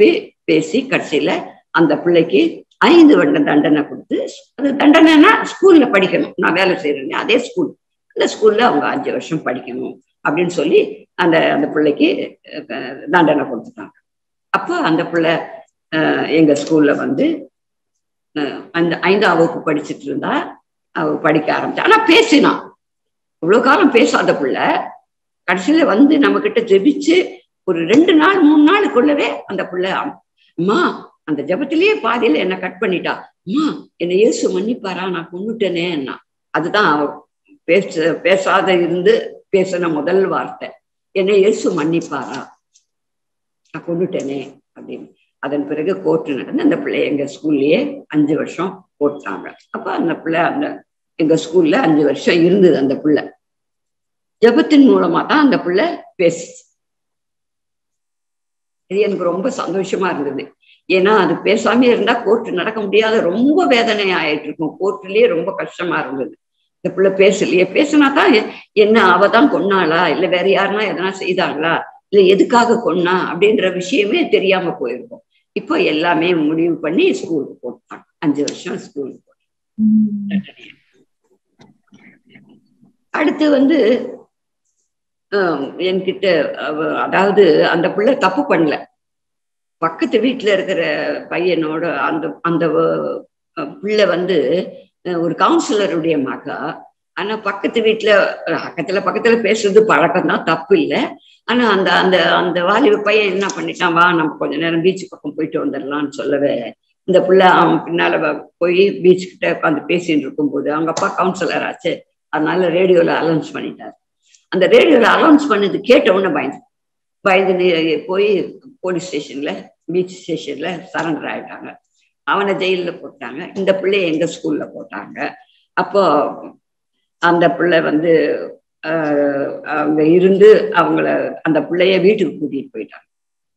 Speaker 4: பேசி கடைசியில அந்த பிள்ளைக்கு ஐந்து வருட தண்டனை கொடுத்து அது தண்டனைனா ஸ்கூல்ல படிக்கணும் நான் வேலை செய்யறேன் அதே ஸ்கூல் அந்த ஸ்கூல்ல அவங்க அஞ்சு வருஷம் படிக்கணும் அப்படின்னு சொல்லி அந்த அந்த பிள்ளைக்கு அஹ், தண்டனை கொடுத்துட்டாங்க அப்போ அந்த பிள்ளை அஹ், எங்க ஸ்கூல்ல வந்து அஹ், அந்த ஐந்தாம் வகுப்பு படிச்சுட்டு இருந்தா அவ படிக்க ஆரம்பிச்சா ஆனா பேசினான் இவ்வளவு காலம் பேசாத பிள்ளை கடைசியில வந்து நம்ம கிட்ட ஜெபிச்சு ஒரு ரெண்டு நாள் மூணு நாளுக்குள்ளவே அந்த பிள்ளை அம்மா அந்த ஜெபத்திலேயே பாதியில என்ன கட் பண்ணிட்டா அம்மா என்னை இயேசு மன்னிப்பாரா நான் கொண்டுட்டேனே அதுதான் அவ பேச பேசாத இருந்து பேசின முதல் வார்த்தை என்னை இயேசு மன்னிப்பாரா நான் கொண்டுட்டேனே அப்படின்னு அதன் பிறகு கோர்ட்டு நடந்து அந்த பிள்ளை எங்க ஸ்கூல்லயே அஞ்சு வருஷம் போட்டாங்க அப்ப அந்த பிள்ளை அந்த எங்க ஸ்கூல்ல அஞ்சு வருஷம் இருந்தது அந்த பிள்ளை ஜெபத்தின் மூலமா தான் அந்த பிள்ளை பேசு இது எனக்கு ரொம்ப சந்தோஷமா இருந்தது ஏன்னா அது பேசாம இருந்தா கோர்ட் நடக்க முடியாத ரொம்ப வேதனை ஆயிட்டு இருக்கும் கோர்ட்லயே ரொம்ப கஷ்டமா இருந்தது இந்த பிள்ளை பேசலையே பேசினா தான் என்ன அவ தான் கொன்னாளா இல்ல வேற யாருன்னா எதனா செய்தாங்களா இல்ல எதுக்காக கொன்னா அப்படின்ற விஷயமே தெரியாம போயிருக்கும் இப்போ எல்லாமே முடிவு பண்ணி ஸ்கூலுக்கு போட்டாங்க அஞ்சு வருஷம் ஸ்கூலுக்கு போட்டாங்க அடுத்து வந்து ஆஹ் என்கிட்ட அவ- அதாவது அந்த பிள்ளை தப்பு பண்ணல பக்கத்து வீட்டுல இருக்கிற பையனோட அந்த அந்த வ- பிள்ளை வந்து அஹ் ஒரு கவுன்சிலருடைய மகா ஆனா பக்கத்து வீட்டுல அஹ் பக்கத்துல பக்கத்துல பேசுறது பழக்கம் தான் தப்பு இல்லை ஆனா அந்த அந்த அந்த வாலிப பையன் என்ன பண்ணிட்டான் வா நம்ம கொஞ்ச நேரம் பீச் பக்கம் போயிட்டு வந்துடலாம்னு சொல்லவே இந்த பிள்ளை அவன் பின்னால வ- போய் பீச் கிட்ட உட்காந்து பேசிட்டு இருக்கும்போது அவங்க அப்பா கவுன்சிலர் ஆச்சு அதனால ரேடியோல அலௌன்ஸ் பண்ணிட்டார் அந்த ரேடியோல அலௌன்ஸ் பண்ணது கேட்ட உடனே பயந்து பயந்து நி- போய் போலீஸ் ஸ்டேஷன்ல பீச் ஸ்டேஷன்ல சரண்டர் ஆயிட்டாங்க அவனை ஜெயில்ல போட்டாங்க இந்த பிள்ளைய எங்க ஸ்கூல்ல போட்டாங்க அப்போ அந்த பிள்ளை வந்து ஆஹ், அங்க இருந்து அவங்கள அந்த பிள்ளைய வீட்டுக்கு கூட்டிட்டு போயிட்டாங்க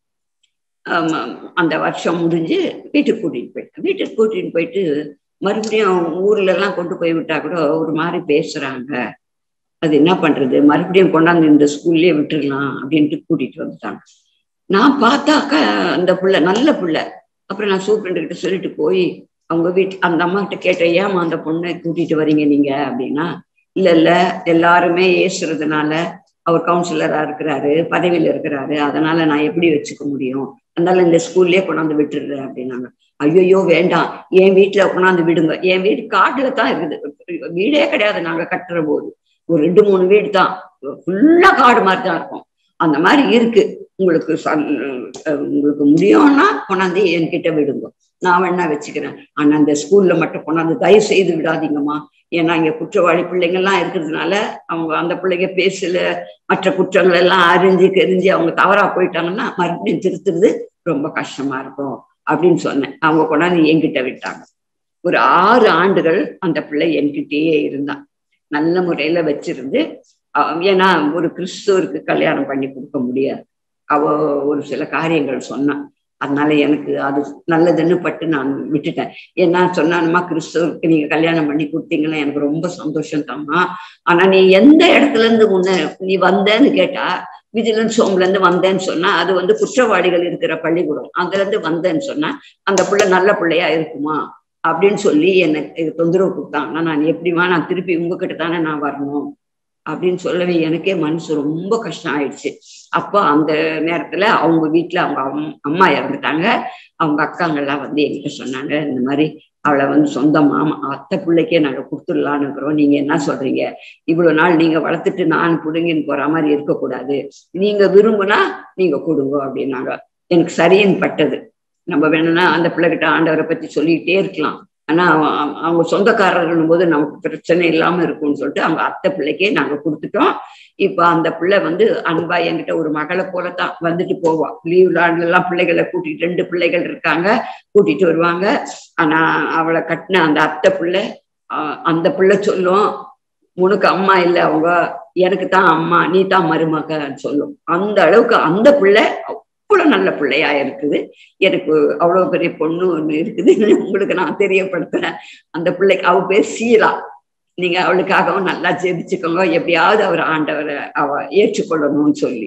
Speaker 4: ஆமா, அந்த வருஷம் முடிஞ்சு வீட்டுக்கு கூட்டிட்டு போயிட்டாங்க வீட்டுக்கு கூட்டிட்டு போயிட்டு மறுபடியும் ஊர்ல எல்லாம் கொண்டு போய் விட்டா கூட ஒரு மாதிரி பேசுறாங்க அது என்ன பண்றது மறுபடியும் கொண்டாந்து இந்த ஸ்கூல்லயே விட்டுடலாம் அப்படின்ட்டு கூட்டிட்டு வந்துட்டாங்க நான் பார்த்தாக்கா அந்த புள்ள நல்ல புள்ள அப்புறம் நான் சூப்பரண்ட் கிட்ட சொல்லிட்டு போய் அவங்க வீட்டு அந்த அம்மா கிட்ட கேட்டேன் ஏமா அந்த பொண்ணை கூட்டிட்டு வரீங்க நீங்க அப்படின்னா இல்ல இல்ல எல்லாருமே ஏசுறதுனால அவர் கவுன்சிலரா இருக்கிறாரு பதவியில இருக்கிறாரு அதனால நான் எப்படி வச்சுக்க முடியும் அதனால இந்த ஸ்கூல்லயே கொண்டாந்து விட்டுடுறேன் அப்படின்னாங்க ஐயோ வேண்டாம் என் வீட்டுல கொண்டாந்து விடுங்க என் வீடு காட்டுல தான் இருக்குது வீடே கிடையாது நாங்க கட்டுற போது ஒரு ரெண்டு மூணு வீடு தான் ஃபுல்லா காடு மாதிரி தான் இருக்கும் அந்த மாதிரி இருக்கு உங்களுக்கு சன்- அஹ் உங்களுக்கு முடியும்னா கொண்டாந்து என்கிட்ட விடுங்க நான் வேணா வச்சுக்கிறேன் ஆனா அந்த ஸ்கூல்ல மட்டும் கொண்டாந்து தயவு செய்து விடாதீங்கம்மா ஏன்னா இங்க குற்றவாளி பிள்ளைங்க எல்லாம் இருக்கிறதுனால அவங்க அந்த பிள்ளைங்க பேசல மற்ற குற்றங்கள் எல்லாம் அறிஞ்சு தெரிஞ்சு அவங்க தவறா போயிட்டாங்கன்னா மறுபடியும் திருத்துறது ரொம்ப கஷ்டமா இருக்கும் அப்படின்னு சொன்னேன் அவங்க கொண்டாந்து என்கிட்ட விட்டாங்க ஒரு ஆறு ஆண்டுகள் அந்த பிள்ளை என்கிட்டயே இருந்தான் நல்ல முறையில வச்சிருந்து அவ- ஏன்னா ஒரு கிறிஸ்துவருக்கு கல்யாணம் பண்ணி கொடுக்க முடியாது அவ ஒரு சில காரியங்கள் சொன்னான் அதனால எனக்கு அது நல்லதுன்னு பட்டு நான் விட்டுட்டேன் ஏன்னா சொன்னானுமா கிறிஸ்துவருக்கு நீங்க கல்யாணம் பண்ணி கொடுத்தீங்கன்னா எனக்கு ரொம்ப சந்தோஷம் தாம்மா ஆனா நீ எந்த இடத்துல இருந்து முன்ன நீ வந்தேன்னு கேட்டா விஜிலன்ஸ் ஹோம்ல இருந்து வந்தேன்னு சொன்னா அது வந்து குற்றவாளிகள் இருக்கிற பள்ளிக்கூடம் அதுல இருந்து வந்தேன்னு சொன்னா அந்த பிள்ளை நல்ல பிள்ளையா இருக்குமா அப்படின்னு சொல்லி எனக்கு தொந்தரவு கொடுத்தாங்கன்னா நான் எப்படிமா நான் திருப்பி உங்ககிட்ட தானே நான் வரணும் அப்படின்னு சொல்லவே எனக்கே மனசு ரொம்ப கஷ்டம் ஆயிடுச்சு அப்போ அந்த நேரத்துல அவங்க வீட்டுல அவங்க அம்- அம்மா இறந்துட்டாங்க அவங்க அக்காங்கெல்லாம் வந்து என்கிட்ட சொன்னாங்க இந்த மாதிரி அவளை வந்து சொந்த மாமா அத்தை பிள்ளைக்கே நாங்க கொடுத்துடலான்னு இருக்கிறோம் நீங்க என்ன சொல்றீங்க இவ்வளவு நாள் நீங்க வளர்த்துட்டு நான் புடுங்கின்னு போற மாதிரி இருக்கக்கூடாது நீங்க விரும்புனா நீங்க கொடுங்க அப்படின்னாங்க எனக்கு சரின்னு பட்டது நம்ம வேணும்னா அந்த பிள்ளைகிட்ட ஆண்டவரை பத்தி சொல்லிக்கிட்டே இருக்கலாம் ஆனா அவ- அவ- அவங்க சொந்தக்காரர்கள் போது நமக்கு பிரச்சனை இல்லாம இருக்கும்னு சொல்லிட்டு அவங்க அத்தை பிள்ளைக்கே நாங்க கொடுத்துட்டோம் இப்ப அந்த பிள்ளை வந்து அன்பா என்கிட்ட ஒரு மகளை போலத்தான் வந்துட்டு போவா லீவ் நாள்ல எல்லாம் பிள்ளைகளை கூட்டிட்டு ரெண்டு பிள்ளைகள் இருக்காங்க கூட்டிட்டு வருவாங்க ஆனா அவளை கட்டின அந்த அத்தை பிள்ளை ஆஹ் அந்த பிள்ளை சொல்லும் உனக்கு அம்மா இல்லை அவங்க எனக்கு தான் அம்மா நீ தான் மருமகன்னு சொல்லும் அந்த அளவுக்கு அந்த பிள்ளை அவ்வளவு நல்ல பிள்ளையா இருக்குது எனக்கு அவ்வளவு பெரிய பொண்ணு ஒண்ணு இருக்குது உங்களுக்கு நான் தெரியப்படுத்துறேன் அந்த பிள்ளைக்கு அவ பேர் சீலா நீங்க அவளுக்காகவும் நல்லா ஜெபிச்சுக்கோங்க எப்படியாவது அவர் ஆண்டவரை அவ ஏற்றுக்கொள்ளணும்னு சொல்லி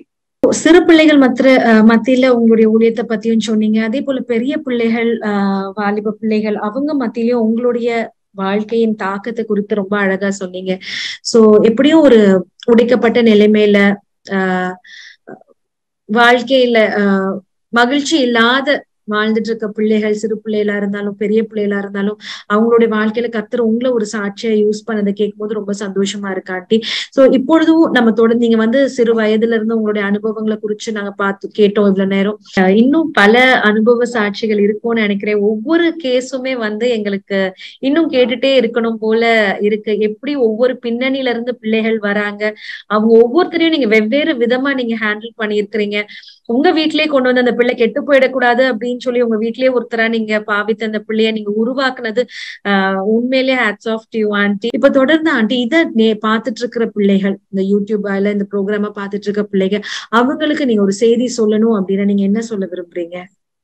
Speaker 1: சிறு பிள்ளைகள் மற்ற அஹ், மத்தியில உங்களுடைய ஊழியத்தை பத்தியும் சொன்னீங்க அதே போல பெரிய பிள்ளைகள் ஆஹ் வாலிப பிள்ளைகள் அவங்க மத்தியிலயும் உங்களுடைய வாழ்க்கையின் தாக்கத்தை குறித்து ரொம்ப அழகா சொன்னீங்க சோ எப்படியும் ஒரு உடைக்கப்பட்ட நிலைமையில ஆஹ் வாழ்க்கையில ஆஹ் மகிழ்ச்சி இல்லாத வாழ்ந்துட்டு இருக்க பிள்ளைகள் சிறு பிள்ளைகளா இருந்தாலும் பெரிய பிள்ளைகளா இருந்தாலும் அவங்களுடைய வாழ்க்கையில கர்த்தர் உங்களை ஒரு சாட்சியா யூஸ் பண்ணதை கேட்கும்போது ரொம்ப சந்தோஷமா இருக்காட்டி சோ இப்பொழுதும் நம்ம தொடர்ந்து நீங்க வந்து சிறு வயதுல இருந்து உங்களுடைய அனுபவங்களை குறிச்சு நாங்க பார்த்து கேட்டோம் இவ்வளவு நேரம் அஹ் இன்னும் பல அனுபவ சாட்சிகள் இருக்கும்னு நினைக்கிறேன் ஒவ்வொரு கேஸுமே வந்து எங்களுக்கு இன்னும் கேட்டுட்டே இருக்கணும் போல இருக்கு எப்படி ஒவ்வொரு பின்னணியில இருந்து பிள்ளைகள் வராங்க அவங்க ஒவ்வொருத்தரையும் நீங்க வெவ்வேறு விதமா நீங்க ஹேண்டில் பண்ணியிருக்கிறீங்க உங்க வீட்லயே கொண்டு வந்து அந்த பிள்ளை கெட்டு போயிடக்கூடாது அப்படின்னு சொல்லி உங்க வீட்லயே ஒருத்தரா நீங்க பாவித்த அந்த பிள்ளைய நீங்க உருவாக்குனது ஆஹ் உண்மையிலேயே ஹேட்ஸ் ஆஃப் டியூ ஆண்டி இப்ப தொடர்ந்து ஆண்டி இதை நே பார்த்துட்டு இருக்கிற பிள்ளைகள் இந்த யூடியூப்ல இந்த ப்ரோக்ராம பார்த்துட்டு இருக்க பிள்ளைங்க அவங்களுக்கு நீங்க ஒரு செய்தி சொல்லணும் அப்படின்னா நீங்க என்ன சொல்ல விரும்புறீங்க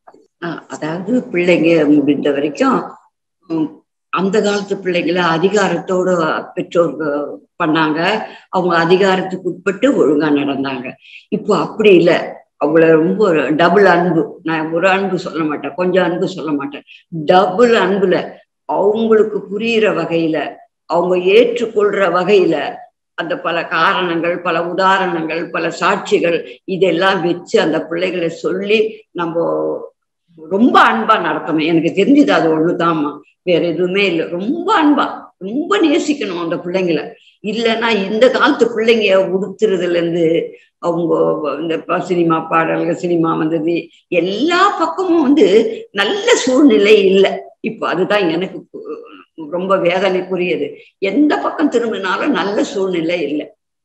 Speaker 4: ஆஹ் அதாவது பிள்ளைங்க முடிந்த வரைக்கும் உம், அந்த காலத்து பிள்ளைங்கள அதிகாரத்தோட பெற்றோர்கள் பண்ணாங்க அவங்க அதிகாரத்துக்கு உட்பட்டு ஒழுங்கா நடந்தாங்க இப்போ அப்படி இல்லை அவங்கள ரொம்ப டபுள் அன்பு நான் ஒரு அன்பு சொல்ல மாட்டேன் கொஞ்சம் அன்பு சொல்ல மாட்டேன் டபுள் அன்புல அவங்களுக்கு புரியிற வகையில அவங்க ஏற்றுக்கொள்ற வகையில அந்த பல காரணங்கள் பல உதாரணங்கள் பல சாட்சிகள் இதெல்லாம் வச்சு அந்த பிள்ளைகளை சொல்லி நம்ம ரொம்ப அன்பா நடத்தணும் எனக்கு தெரிஞ்சது அது ஒண்ணுதாம்மா வேற எதுவுமே இல்லை ரொம்ப அன்பா ரொம்ப நேசிக்கணும் அந்த பிள்ளைங்கள இல்லைன்னா இந்த காலத்து பிள்ளைங்க உடுத்துறதுல இருந்து அவங்க இந்த ப- சினிமா பாடல்கள் சினிமா வந்தது எல்லா பக்கமும் வந்து நல்ல சூழ்நிலை இல்லை இப்போ அதுதான் எனக்கு கு- ரொம்ப வேதனைக்குரியது எந்த பக்கம் திரும்பினாலும் நல்ல சூழ்நிலை இல்லை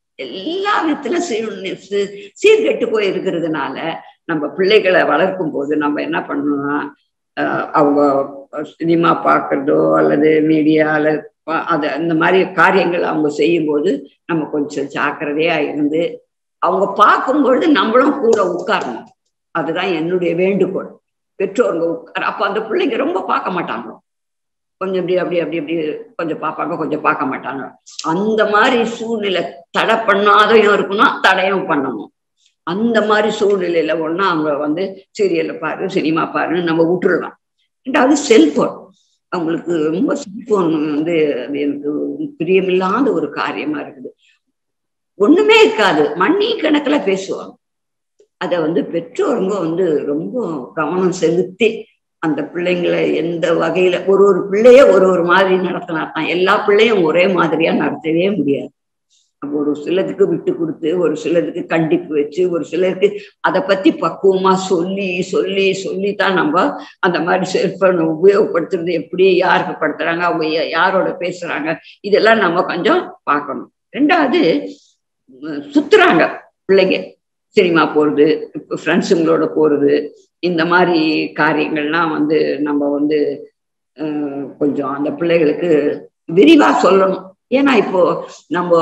Speaker 4: எல்லா விதத்துல சீர் சீ- சீர்கெட்டு போய் இருக்கிறதுனால நம்ம பிள்ளைகளை வளர்க்கும் போது நம்ம என்ன பண்ணணும்னா ஆஹ் அவங்க சினிமா பார்க்கறதோ அல்லது மீடியா அல்லது ப- அது அந்த மாதிரி காரியங்கள் அவங்க செய்யும்போது நம்ம கொஞ்சம் ஜாக்கிரதையா இருந்து அவங்க பார்க்கும்பொழுது நம்மளும் கூட உட்காரணும் அதுதான் என்னுடைய வேண்டுகோள் பெற்றோர்கள் உட்கார அப்ப அந்த பிள்ளைங்க ரொம்ப பார்க்க மாட்டாங்க கொஞ்சம் இப்படி அப்படி அப்படி அப்படி கொஞ்சம் பார்ப்பாங்க கொஞ்சம் பார்க்க மாட்டாங்க அந்த மாதிரி சூழ்நிலை தடை பண்ணாதையும் இருக்கணும் தடையும் பண்ணணும் அந்த மாதிரி சூழ்நிலையில ஒண்ணா அவங்க வந்து சீரியல்ல பாரு சினிமா பாருன்னு நம்ம விட்டுறலாம் ரெண்டாவது செல்போன் அவங்களுக்கு ரொம்ப செல்போன் வந்து அது எனக்கு பிரியமில்லாத ஒரு காரியமா இருக்குது ஒண்ணுமே இருக்காது மண்ணி கணக்குல பேசுவாங்க அத வந்து பெற்றோருங்க வந்து ரொம்ப கவனம் செலுத்தி அந்த பிள்ளைங்களை எந்த வகையில ஒரு ஒரு பிள்ளைய ஒரு ஒரு மாதிரி நடத்தினா தான் எல்லா பிள்ளையும் ஒரே மாதிரியா நடத்தவே முடியாது அப்ப ஒரு சிலதுக்கு விட்டு கொடுத்து ஒரு சிலதுக்கு கண்டிப்பு வச்சு ஒரு சிலருக்கு அதை பத்தி பக்குவமா சொல்லி சொல்லி சொல்லி தான் நம்ம அந்த மாதிரி செல்போனை உபயோகப்படுத்துறது எப்படி யாருக்கு படுத்துறாங்க அவங்க யா- யாரோட பேசுறாங்க இதெல்லாம் நம்ம கொஞ்சம் பார்க்கணும் ரெண்டாவது உம், சுத்துறாங்க பிள்ளைங்க சினிமா போறது இப்போ ஃப்ரெண்ட்ஸுங்களோட போறது இந்த மாதிரி காரியங்கள்லாம் வந்து நம்ம வந்து அஹ், கொஞ்சம் அந்த பிள்ளைகளுக்கு விரிவா சொல்லணும் ஏன்னா இப்போ நம்ம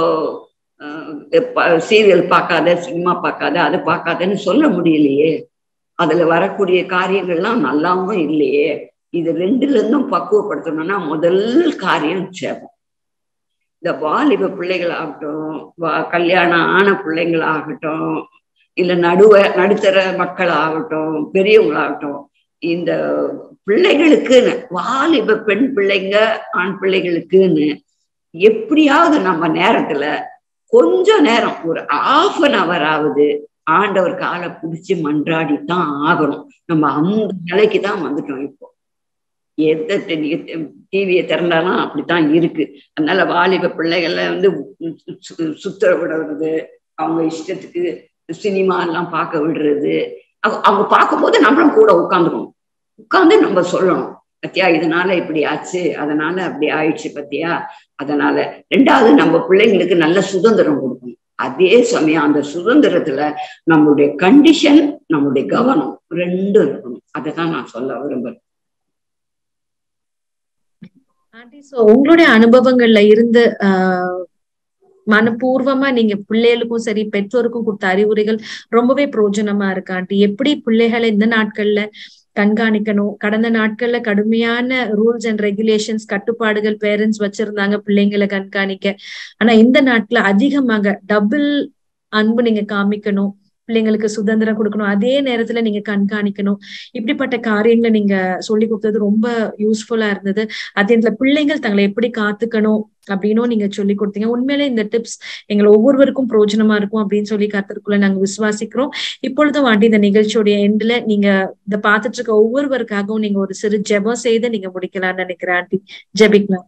Speaker 4: சீரியல் பார்க்காத சினிமா பார்க்காத அது பார்க்காதன்னு சொல்ல முடியலையே அதுல வரக்கூடிய காரியங்கள்லாம் நல்லாவும் இல்லையே இது ரெண்டுல இருந்தும் பக்குவப்படுத்தணும்னா முதல் காரியம் ஜெபம் இந்த வாலிப பிள்ளைகளாகட்டும் வா- கல்யாணம் ஆன பிள்ளைங்களாகட்டும் இல்ல நடுவ நடுத்தர மக்கள் ஆகட்டும் பெரியவங்களாகட்டும் இந்த பிள்ளைகளுக்குன்னு வாலிப பெண் பிள்ளைங்க ஆண் பிள்ளைகளுக்குன்னு எப்படியாவது நம்ம நேரத்துல கொஞ்ச நேரம் ஒரு ஆஃப் அன் அவர் ஆகுது ஆண்டவர் காலை பிடிச்சு மன்றாடித்தான் ஆகணும் நம்ம அந்த நிலைக்கு தான் வந்துட்டோம் இப்போ எந்த டிவியை திறந்தாலும் அப்படித்தான் இருக்கு அதனால வாலிப பிள்ளைகளை வந்து சு- சுத்த விடுறது அவங்க இஷ்டத்துக்கு சினிமா எல்லாம் பார்க்க விடுறது அவங்க- அவங்க பார்க்கும்போது நம்மளும் கூட உட்காந்துக்கணும் உட்கார்ந்து நம்ம சொல்லணும் பத்தியா இதனால இப்படி ஆச்சு அதனால அப்படி ஆயிடுச்சு பத்தியா அதனால ரெண்டாவது நம்ம பிள்ளைங்களுக்கு நல்ல சுதந்திரம் கொடுக்கணும் அதே சமயம் அந்த சுதந்திரத்துல நம்மளுடைய கண்டிஷன் நம்மளுடைய கவனம் ரெண்டும் இருக்கணும் அதை தான் நான் சொல்ல விரும்புறேன்
Speaker 1: ஆண்டி சோ உங்களுடைய அனுபவங்கள்ல இருந்து ஆஹ் மனப்பூர்வமா நீங்க பிள்ளைகளுக்கும் சரி பெற்றோருக்கும் கொடுத்த அறிவுரைகள் ரொம்பவே பிரயோஜனமா இருக்கு ஆண்டி எப்படி பிள்ளைகளை இந்த நாட்கள்ல கண்காணிக்கணும் கடந்த நாட்கள்ல கடுமையான ரூல்ஸ் அண்ட் ரெகுலேஷன்ஸ் கட்டுப்பாடுகள் பேரண்ட்ஸ் வச்சிருந்தாங்க பிள்ளைங்களை கண்காணிக்க ஆனா இந்த நாட்ல அதிகமாக டபுள் அன்பு நீங்க காமிக்கணும் பிள்ளைங்களுக்கு சுதந்திரம் கொடுக்கணும் அதே நேரத்துல நீங்க கண்காணிக்கணும் இப்படிப்பட்ட காரியங்களை நீங்க சொல்லி கொடுத்தது ரொம்ப யூஸ்ஃபுல்லா இருந்தது அதே நேரத்துல பிள்ளைங்கள் தங்களை எப்படி காத்துக்கணும் அப்படின்னும் நீங்க சொல்லி கொடுத்தீங்க உண்மையிலே இந்த டிப்ஸ் எங்களை ஒவ்வொருவருக்கும் பிரோஜனமா இருக்கும் அப்படின்னு சொல்லி கருத்துக்குள்ள நாங்க விசுவாசிக்கிறோம் இப்பொழுதும் வாண்டி இந்த நிகழ்ச்சியோட எண்ட்ல நீங்க இத பாத்துட்டு இருக்க ஒவ்வொருவருக்காகவும் நீங்க ஒரு சிறு ஜெபம் செய்து நீங்க முடிக்கலாம்னு நினைக்கிறேன் ஆண்டி ஜெபிக்கலாம்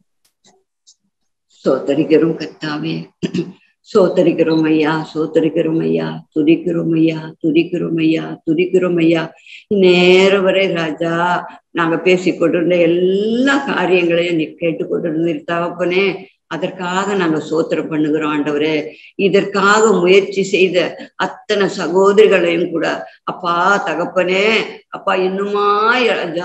Speaker 4: சோத்தரிக்கிறோம் கத்தாவே சோத்தரிக்கிறோம் ஐயா சோத்தரிக்கிறோம் ஐயா துதிக்கிறோம் ஐயா துதிக்கிறோம் ஐயா துதிக்கிறோம் ஐயா நேரம் வரை ராஜா நாங்க பேசிக் கொண்டிருந்த எல்லா காரியங்களையும் நீ கேட்டுக்கொண்டிருந்த தகப்பனே அதற்காக நாங்க சோத்திரம் பண்ணுகிறோம் ஆண்டவரே இதற்காக முயற்சி செய்த அத்தனை சகோதரிகளையும் கூட அப்பா தகப்பனே அப்பா இன்னுமா ராஜா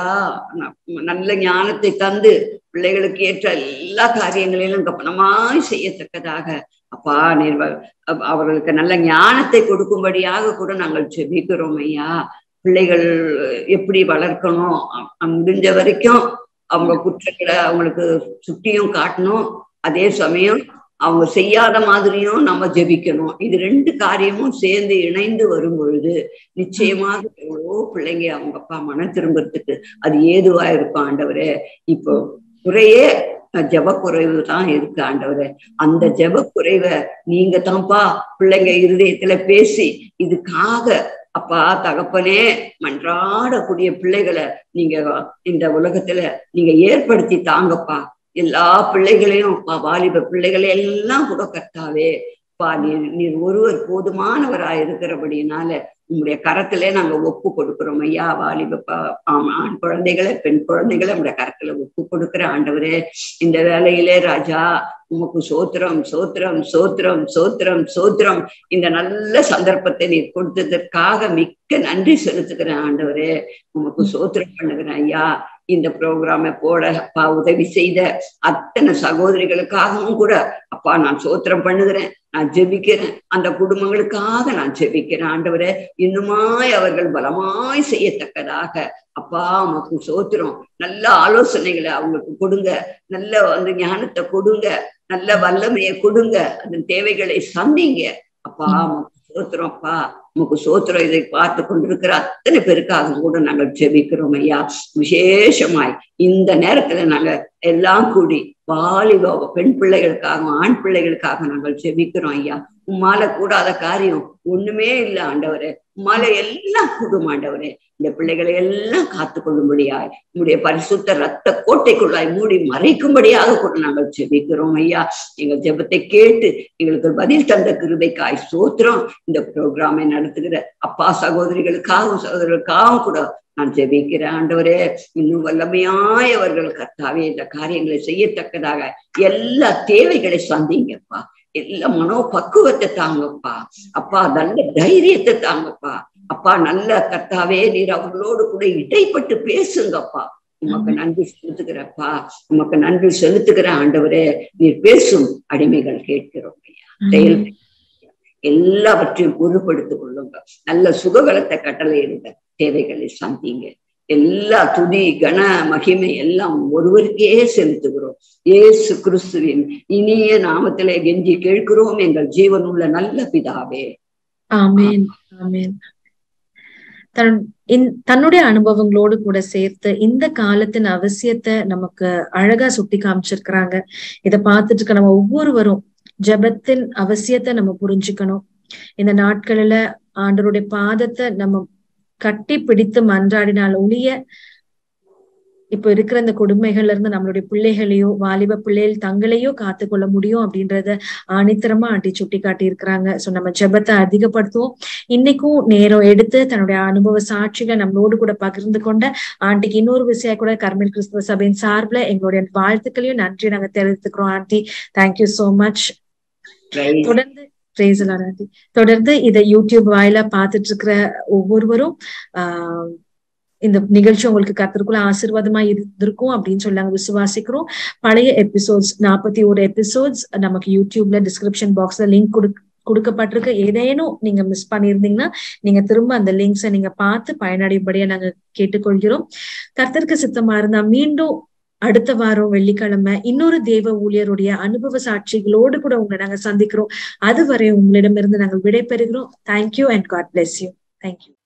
Speaker 4: நல்ல ஞானத்தை தந்து பிள்ளைகளுக்கு ஏற்ற எல்லா காரியங்களிலும் கவனமாய் செய்யத்தக்கதாக அப்பா நீர் அவர்களுக்கு நல்ல ஞானத்தை கொடுக்கும்படியாக கூட நாங்கள் செபிக்கிறோம் ஐயா பிள்ளைகள் எப்படி வளர்க்கணும் முடிஞ்ச வரைக்கும் அவங்க குற்றங்களை அவங்களுக்கு சுட்டியும் காட்டணும் அதே சமயம் அவங்க செய்யாத மாதிரியும் நம்ம ஜெபிக்கணும் இது ரெண்டு காரியமும் சேர்ந்து இணைந்து வரும் பொழுது நிச்சயமாக எவ்வளோ பிள்ளைங்க அவங்க அப்பா மன திரும்புறதுக்கு அது ஏதுவா இருக்கும் ஆண்டவரே இப்போ குறையே ஜப குறைவு தான் இருக்கு ஆண்டவரே அந்த ஜப குறைவை நீங்க தான்ப்பா பிள்ளைங்க இருதயத்துல பேசி இதுக்காக அப்பா தகப்பனே மன்றாடக்கூடிய பிள்ளைகளை நீங்க இந்த உலகத்துல நீங்க ஏற்படுத்தி தாங்கப்பா எல்லா பிள்ளைகளையும் வாலிப பிள்ளைகளை எல்லாம் கூட கர்த்தாவே பா நீர் நீர் ஒருவர் போதுமானவரா இருக்கிறபடினால உங்களுடைய கரத்திலே நாங்க ஒப்பு கொடுக்கிறோம் ஐயா வாலிப ஆண் குழந்தைகளை பெண் குழந்தைகளை உங்களுடைய கரத்துல ஒப்பு கொடுக்கிற ஆண்டவரே இந்த வேலையிலே ராஜா உமக்கு சோத்திரம் சோத்திரம் சோத்திரம் சோத்திரம் சோத்திரம் இந்த நல்ல சந்தர்ப்பத்தை நீர் கொடுத்ததற்காக மிக்க நன்றி செலுத்துகிறேன் ஆண்டவரே உமக்கு சோத்திரம் பண்ணுகிறேன் ஐயா இந்த ப்ரோக்ராம போட அப்பா உதவி செய்த அத்தனை சகோதரிகளுக்காகவும் கூட அப்பா நான் சோத்திரம் பண்ணுகிறேன் நான் ஜெபிக்கிறேன் அந்த குடும்பங்களுக்காக நான் ஜெபிக்கிறேன் ஆண்டவரே இன்னுமாய் அவர்கள் பலமாய் செய்யத்தக்கதாக அப்பா உமக்கு சோத்திரம் நல்ல ஆலோசனைகளை அவங்களுக்கு கொடுங்க நல்ல வந்து ஞானத்தை கொடுங்க நல்ல வல்லமையை கொடுங்க அதன் தேவைகளை சந்திங்க அப்பா உமக்கு சோத்திரம் அப்பா உமக்கு சோத்திரம் இதை பார்த்து கொண்டிருக்கிற அத்தனை பேருக்காக கூட நாங்கள் ஜெபிக்கிறோம் ஐயா விசேஷமாய் இந்த நேரத்துல நாங்க எல்லாம் கூடி வாலிப பெண் பிள்ளைகளுக்காக ஆண் பிள்ளைகளுக்காக நாங்கள் ஜெபிக்கிறோம் ஐயா உம்மால கூடாத காரியம் ஒண்ணுமே இல்லை ஆண்டவரே உம்மால எல்லாம் கூடும் ஆண்டவரே இந்த பிள்ளைகளை எல்லாம் காத்து கொள்ளும்படியாய் உங்களுடைய பரிசுத்த ரத்த கோட்டைக்குள்ளாய் மூடி மறைக்கும்படியாக கூட நாங்கள் ஜெபிக்கிறோம் ஐயா எங்கள் ஜெபத்தை கேட்டு எங்களுக்கு பதில் தந்த கிருபைக்காய் சோத்திரம் இந்த ப்ரோக்ராமை நடத்துகிற அப்பா சகோதரிகளுக்காகவும் சகோதரர்களுக்காகவும் கூட நான் ஜெபிக்கிறேன் ஆண்டவரே இன்னும் வல்லமையாய் அவர்கள் கர்த்தாவே இந்த காரியங்களை செய்யத்தக்கதாக எல்லா தேவைகளை சந்திங்கப்பா எல்லா மனோபக்குவத்தை தாங்கப்பா அப்பா நல்ல தைரியத்தை தாங்கப்பா அப்பா நல்ல கர்த்தாவே நீர் அவர்களோடு கூட இடைப்பட்டு பேசுங்கப்பா உமக்கு நன்றி செலுத்துகிறப்பா உமக்கு நன்றி செலுத்துகிற ஆண்டவரே நீர் பேசும் அடிமைகள் கேட்கிறோம் செயல் எல்லாவற்றையும் பொருட்படுத்திக் கொள்ளுங்க நல்ல சுகவலத்தை கட்டளை இருந்த தேவைகளை சந்திங்க எல்லா துதி கன மகிமை எல்லாம் ஒருவருக்கே செலுத்துகிறோம் ஏசு கிறிஸ்துவின் இனிய நாமத்திலே கெஞ்சி கேட்கிறோம் எங்கள் ஜீவனுள்ள நல்ல பிதாவே
Speaker 1: ஆமேன் ஆமேன் தன் தன்னுடைய அனுபவங்களோடு கூட சேர்த்து இந்த காலத்தின் அவசியத்தை நமக்கு அழகா சுட்டி காமிச்சிருக்கிறாங்க இதை பார்த்துட்டு இருக்க நம்ம ஒவ்வொருவரும் ஜபத்தின் அவசியத்தை நம்ம புரிஞ்சுக்கணும் இந்த நாட்களில ஆண்டருடைய பாதத்தை நம்ம கட்டி பிடித்து மன்றாடினால் ஒழிய இப்ப இருக்கிற இந்த கொடுமைகள்ல இருந்து நம்மளுடைய பிள்ளைகளையோ வாலிப பிள்ளைகள் தங்களையோ காத்துக்கொள்ள முடியும் அப்படின்றத ஆணித்தரமா ஆண்டி சுட்டி காட்டி இருக்கிறாங்க சோ நம்ம ஜெபத்தை அதிகப்படுத்துவோம் இன்னைக்கும் நேரம் எடுத்து தன்னுடைய அனுபவ சாட்சிகளை நம்மளோடு கூட பகிர்ந்து கொண்ட ஆண்டிக்கு இன்னொரு விஷயம் கூட கர்மில் கிறிஸ்துவ சபையின் சார்பில் எங்களுடைய வாழ்த்துக்களையும் நன்றி நாங்க தெரிவித்துக்கிறோம் ஆண்டி தேங்க்யூ சோ மச் தொடர்ந்து ஆண்டி தொடர்ந்து இதை யூடியூப் வாயிலா பார்த்துட்டு இருக்கிற ஒவ்வொருவரும் ஆஹ் இந்த நிகழ்ச்சி உங்களுக்கு கத்திற்குள்ள ஆசீர்வாதமா இருந்திருக்கும் அப்படின்னு சொல்லி நாங்க விசுவாசிக்கிறோம் பழைய எபிசோட்ஸ் நாற்பத்தி ஒரு எபிசோட்ஸ் நமக்கு யூடியூப்ல டிஸ்கிரிப்ஷன் பாக்ஸ்ல லிங்க் கொடு கொடுக்கப்பட்டிருக்கு ஏதேனும் நீங்க மிஸ் பண்ணியிருந்தீங்கன்னா நீங்க திரும்ப அந்த லிங்க்ஸை நீங்க பார்த்து பயனடையும்படியா நாங்க கேட்டுக்கொள்கிறோம் கர்த்தருக்கு சித்தமா இருந்தா மீண்டும் அடுத்த வாரம் வெள்ளிக்கிழமை இன்னொரு தேவ ஊழியருடைய அனுபவ சாட்சிகளோடு கூட உங்களை நாங்க சந்திக்கிறோம் அதுவரை உங்களிடமிருந்து நாங்கள் விடைபெறுகிறோம் thank you and God bless you thank you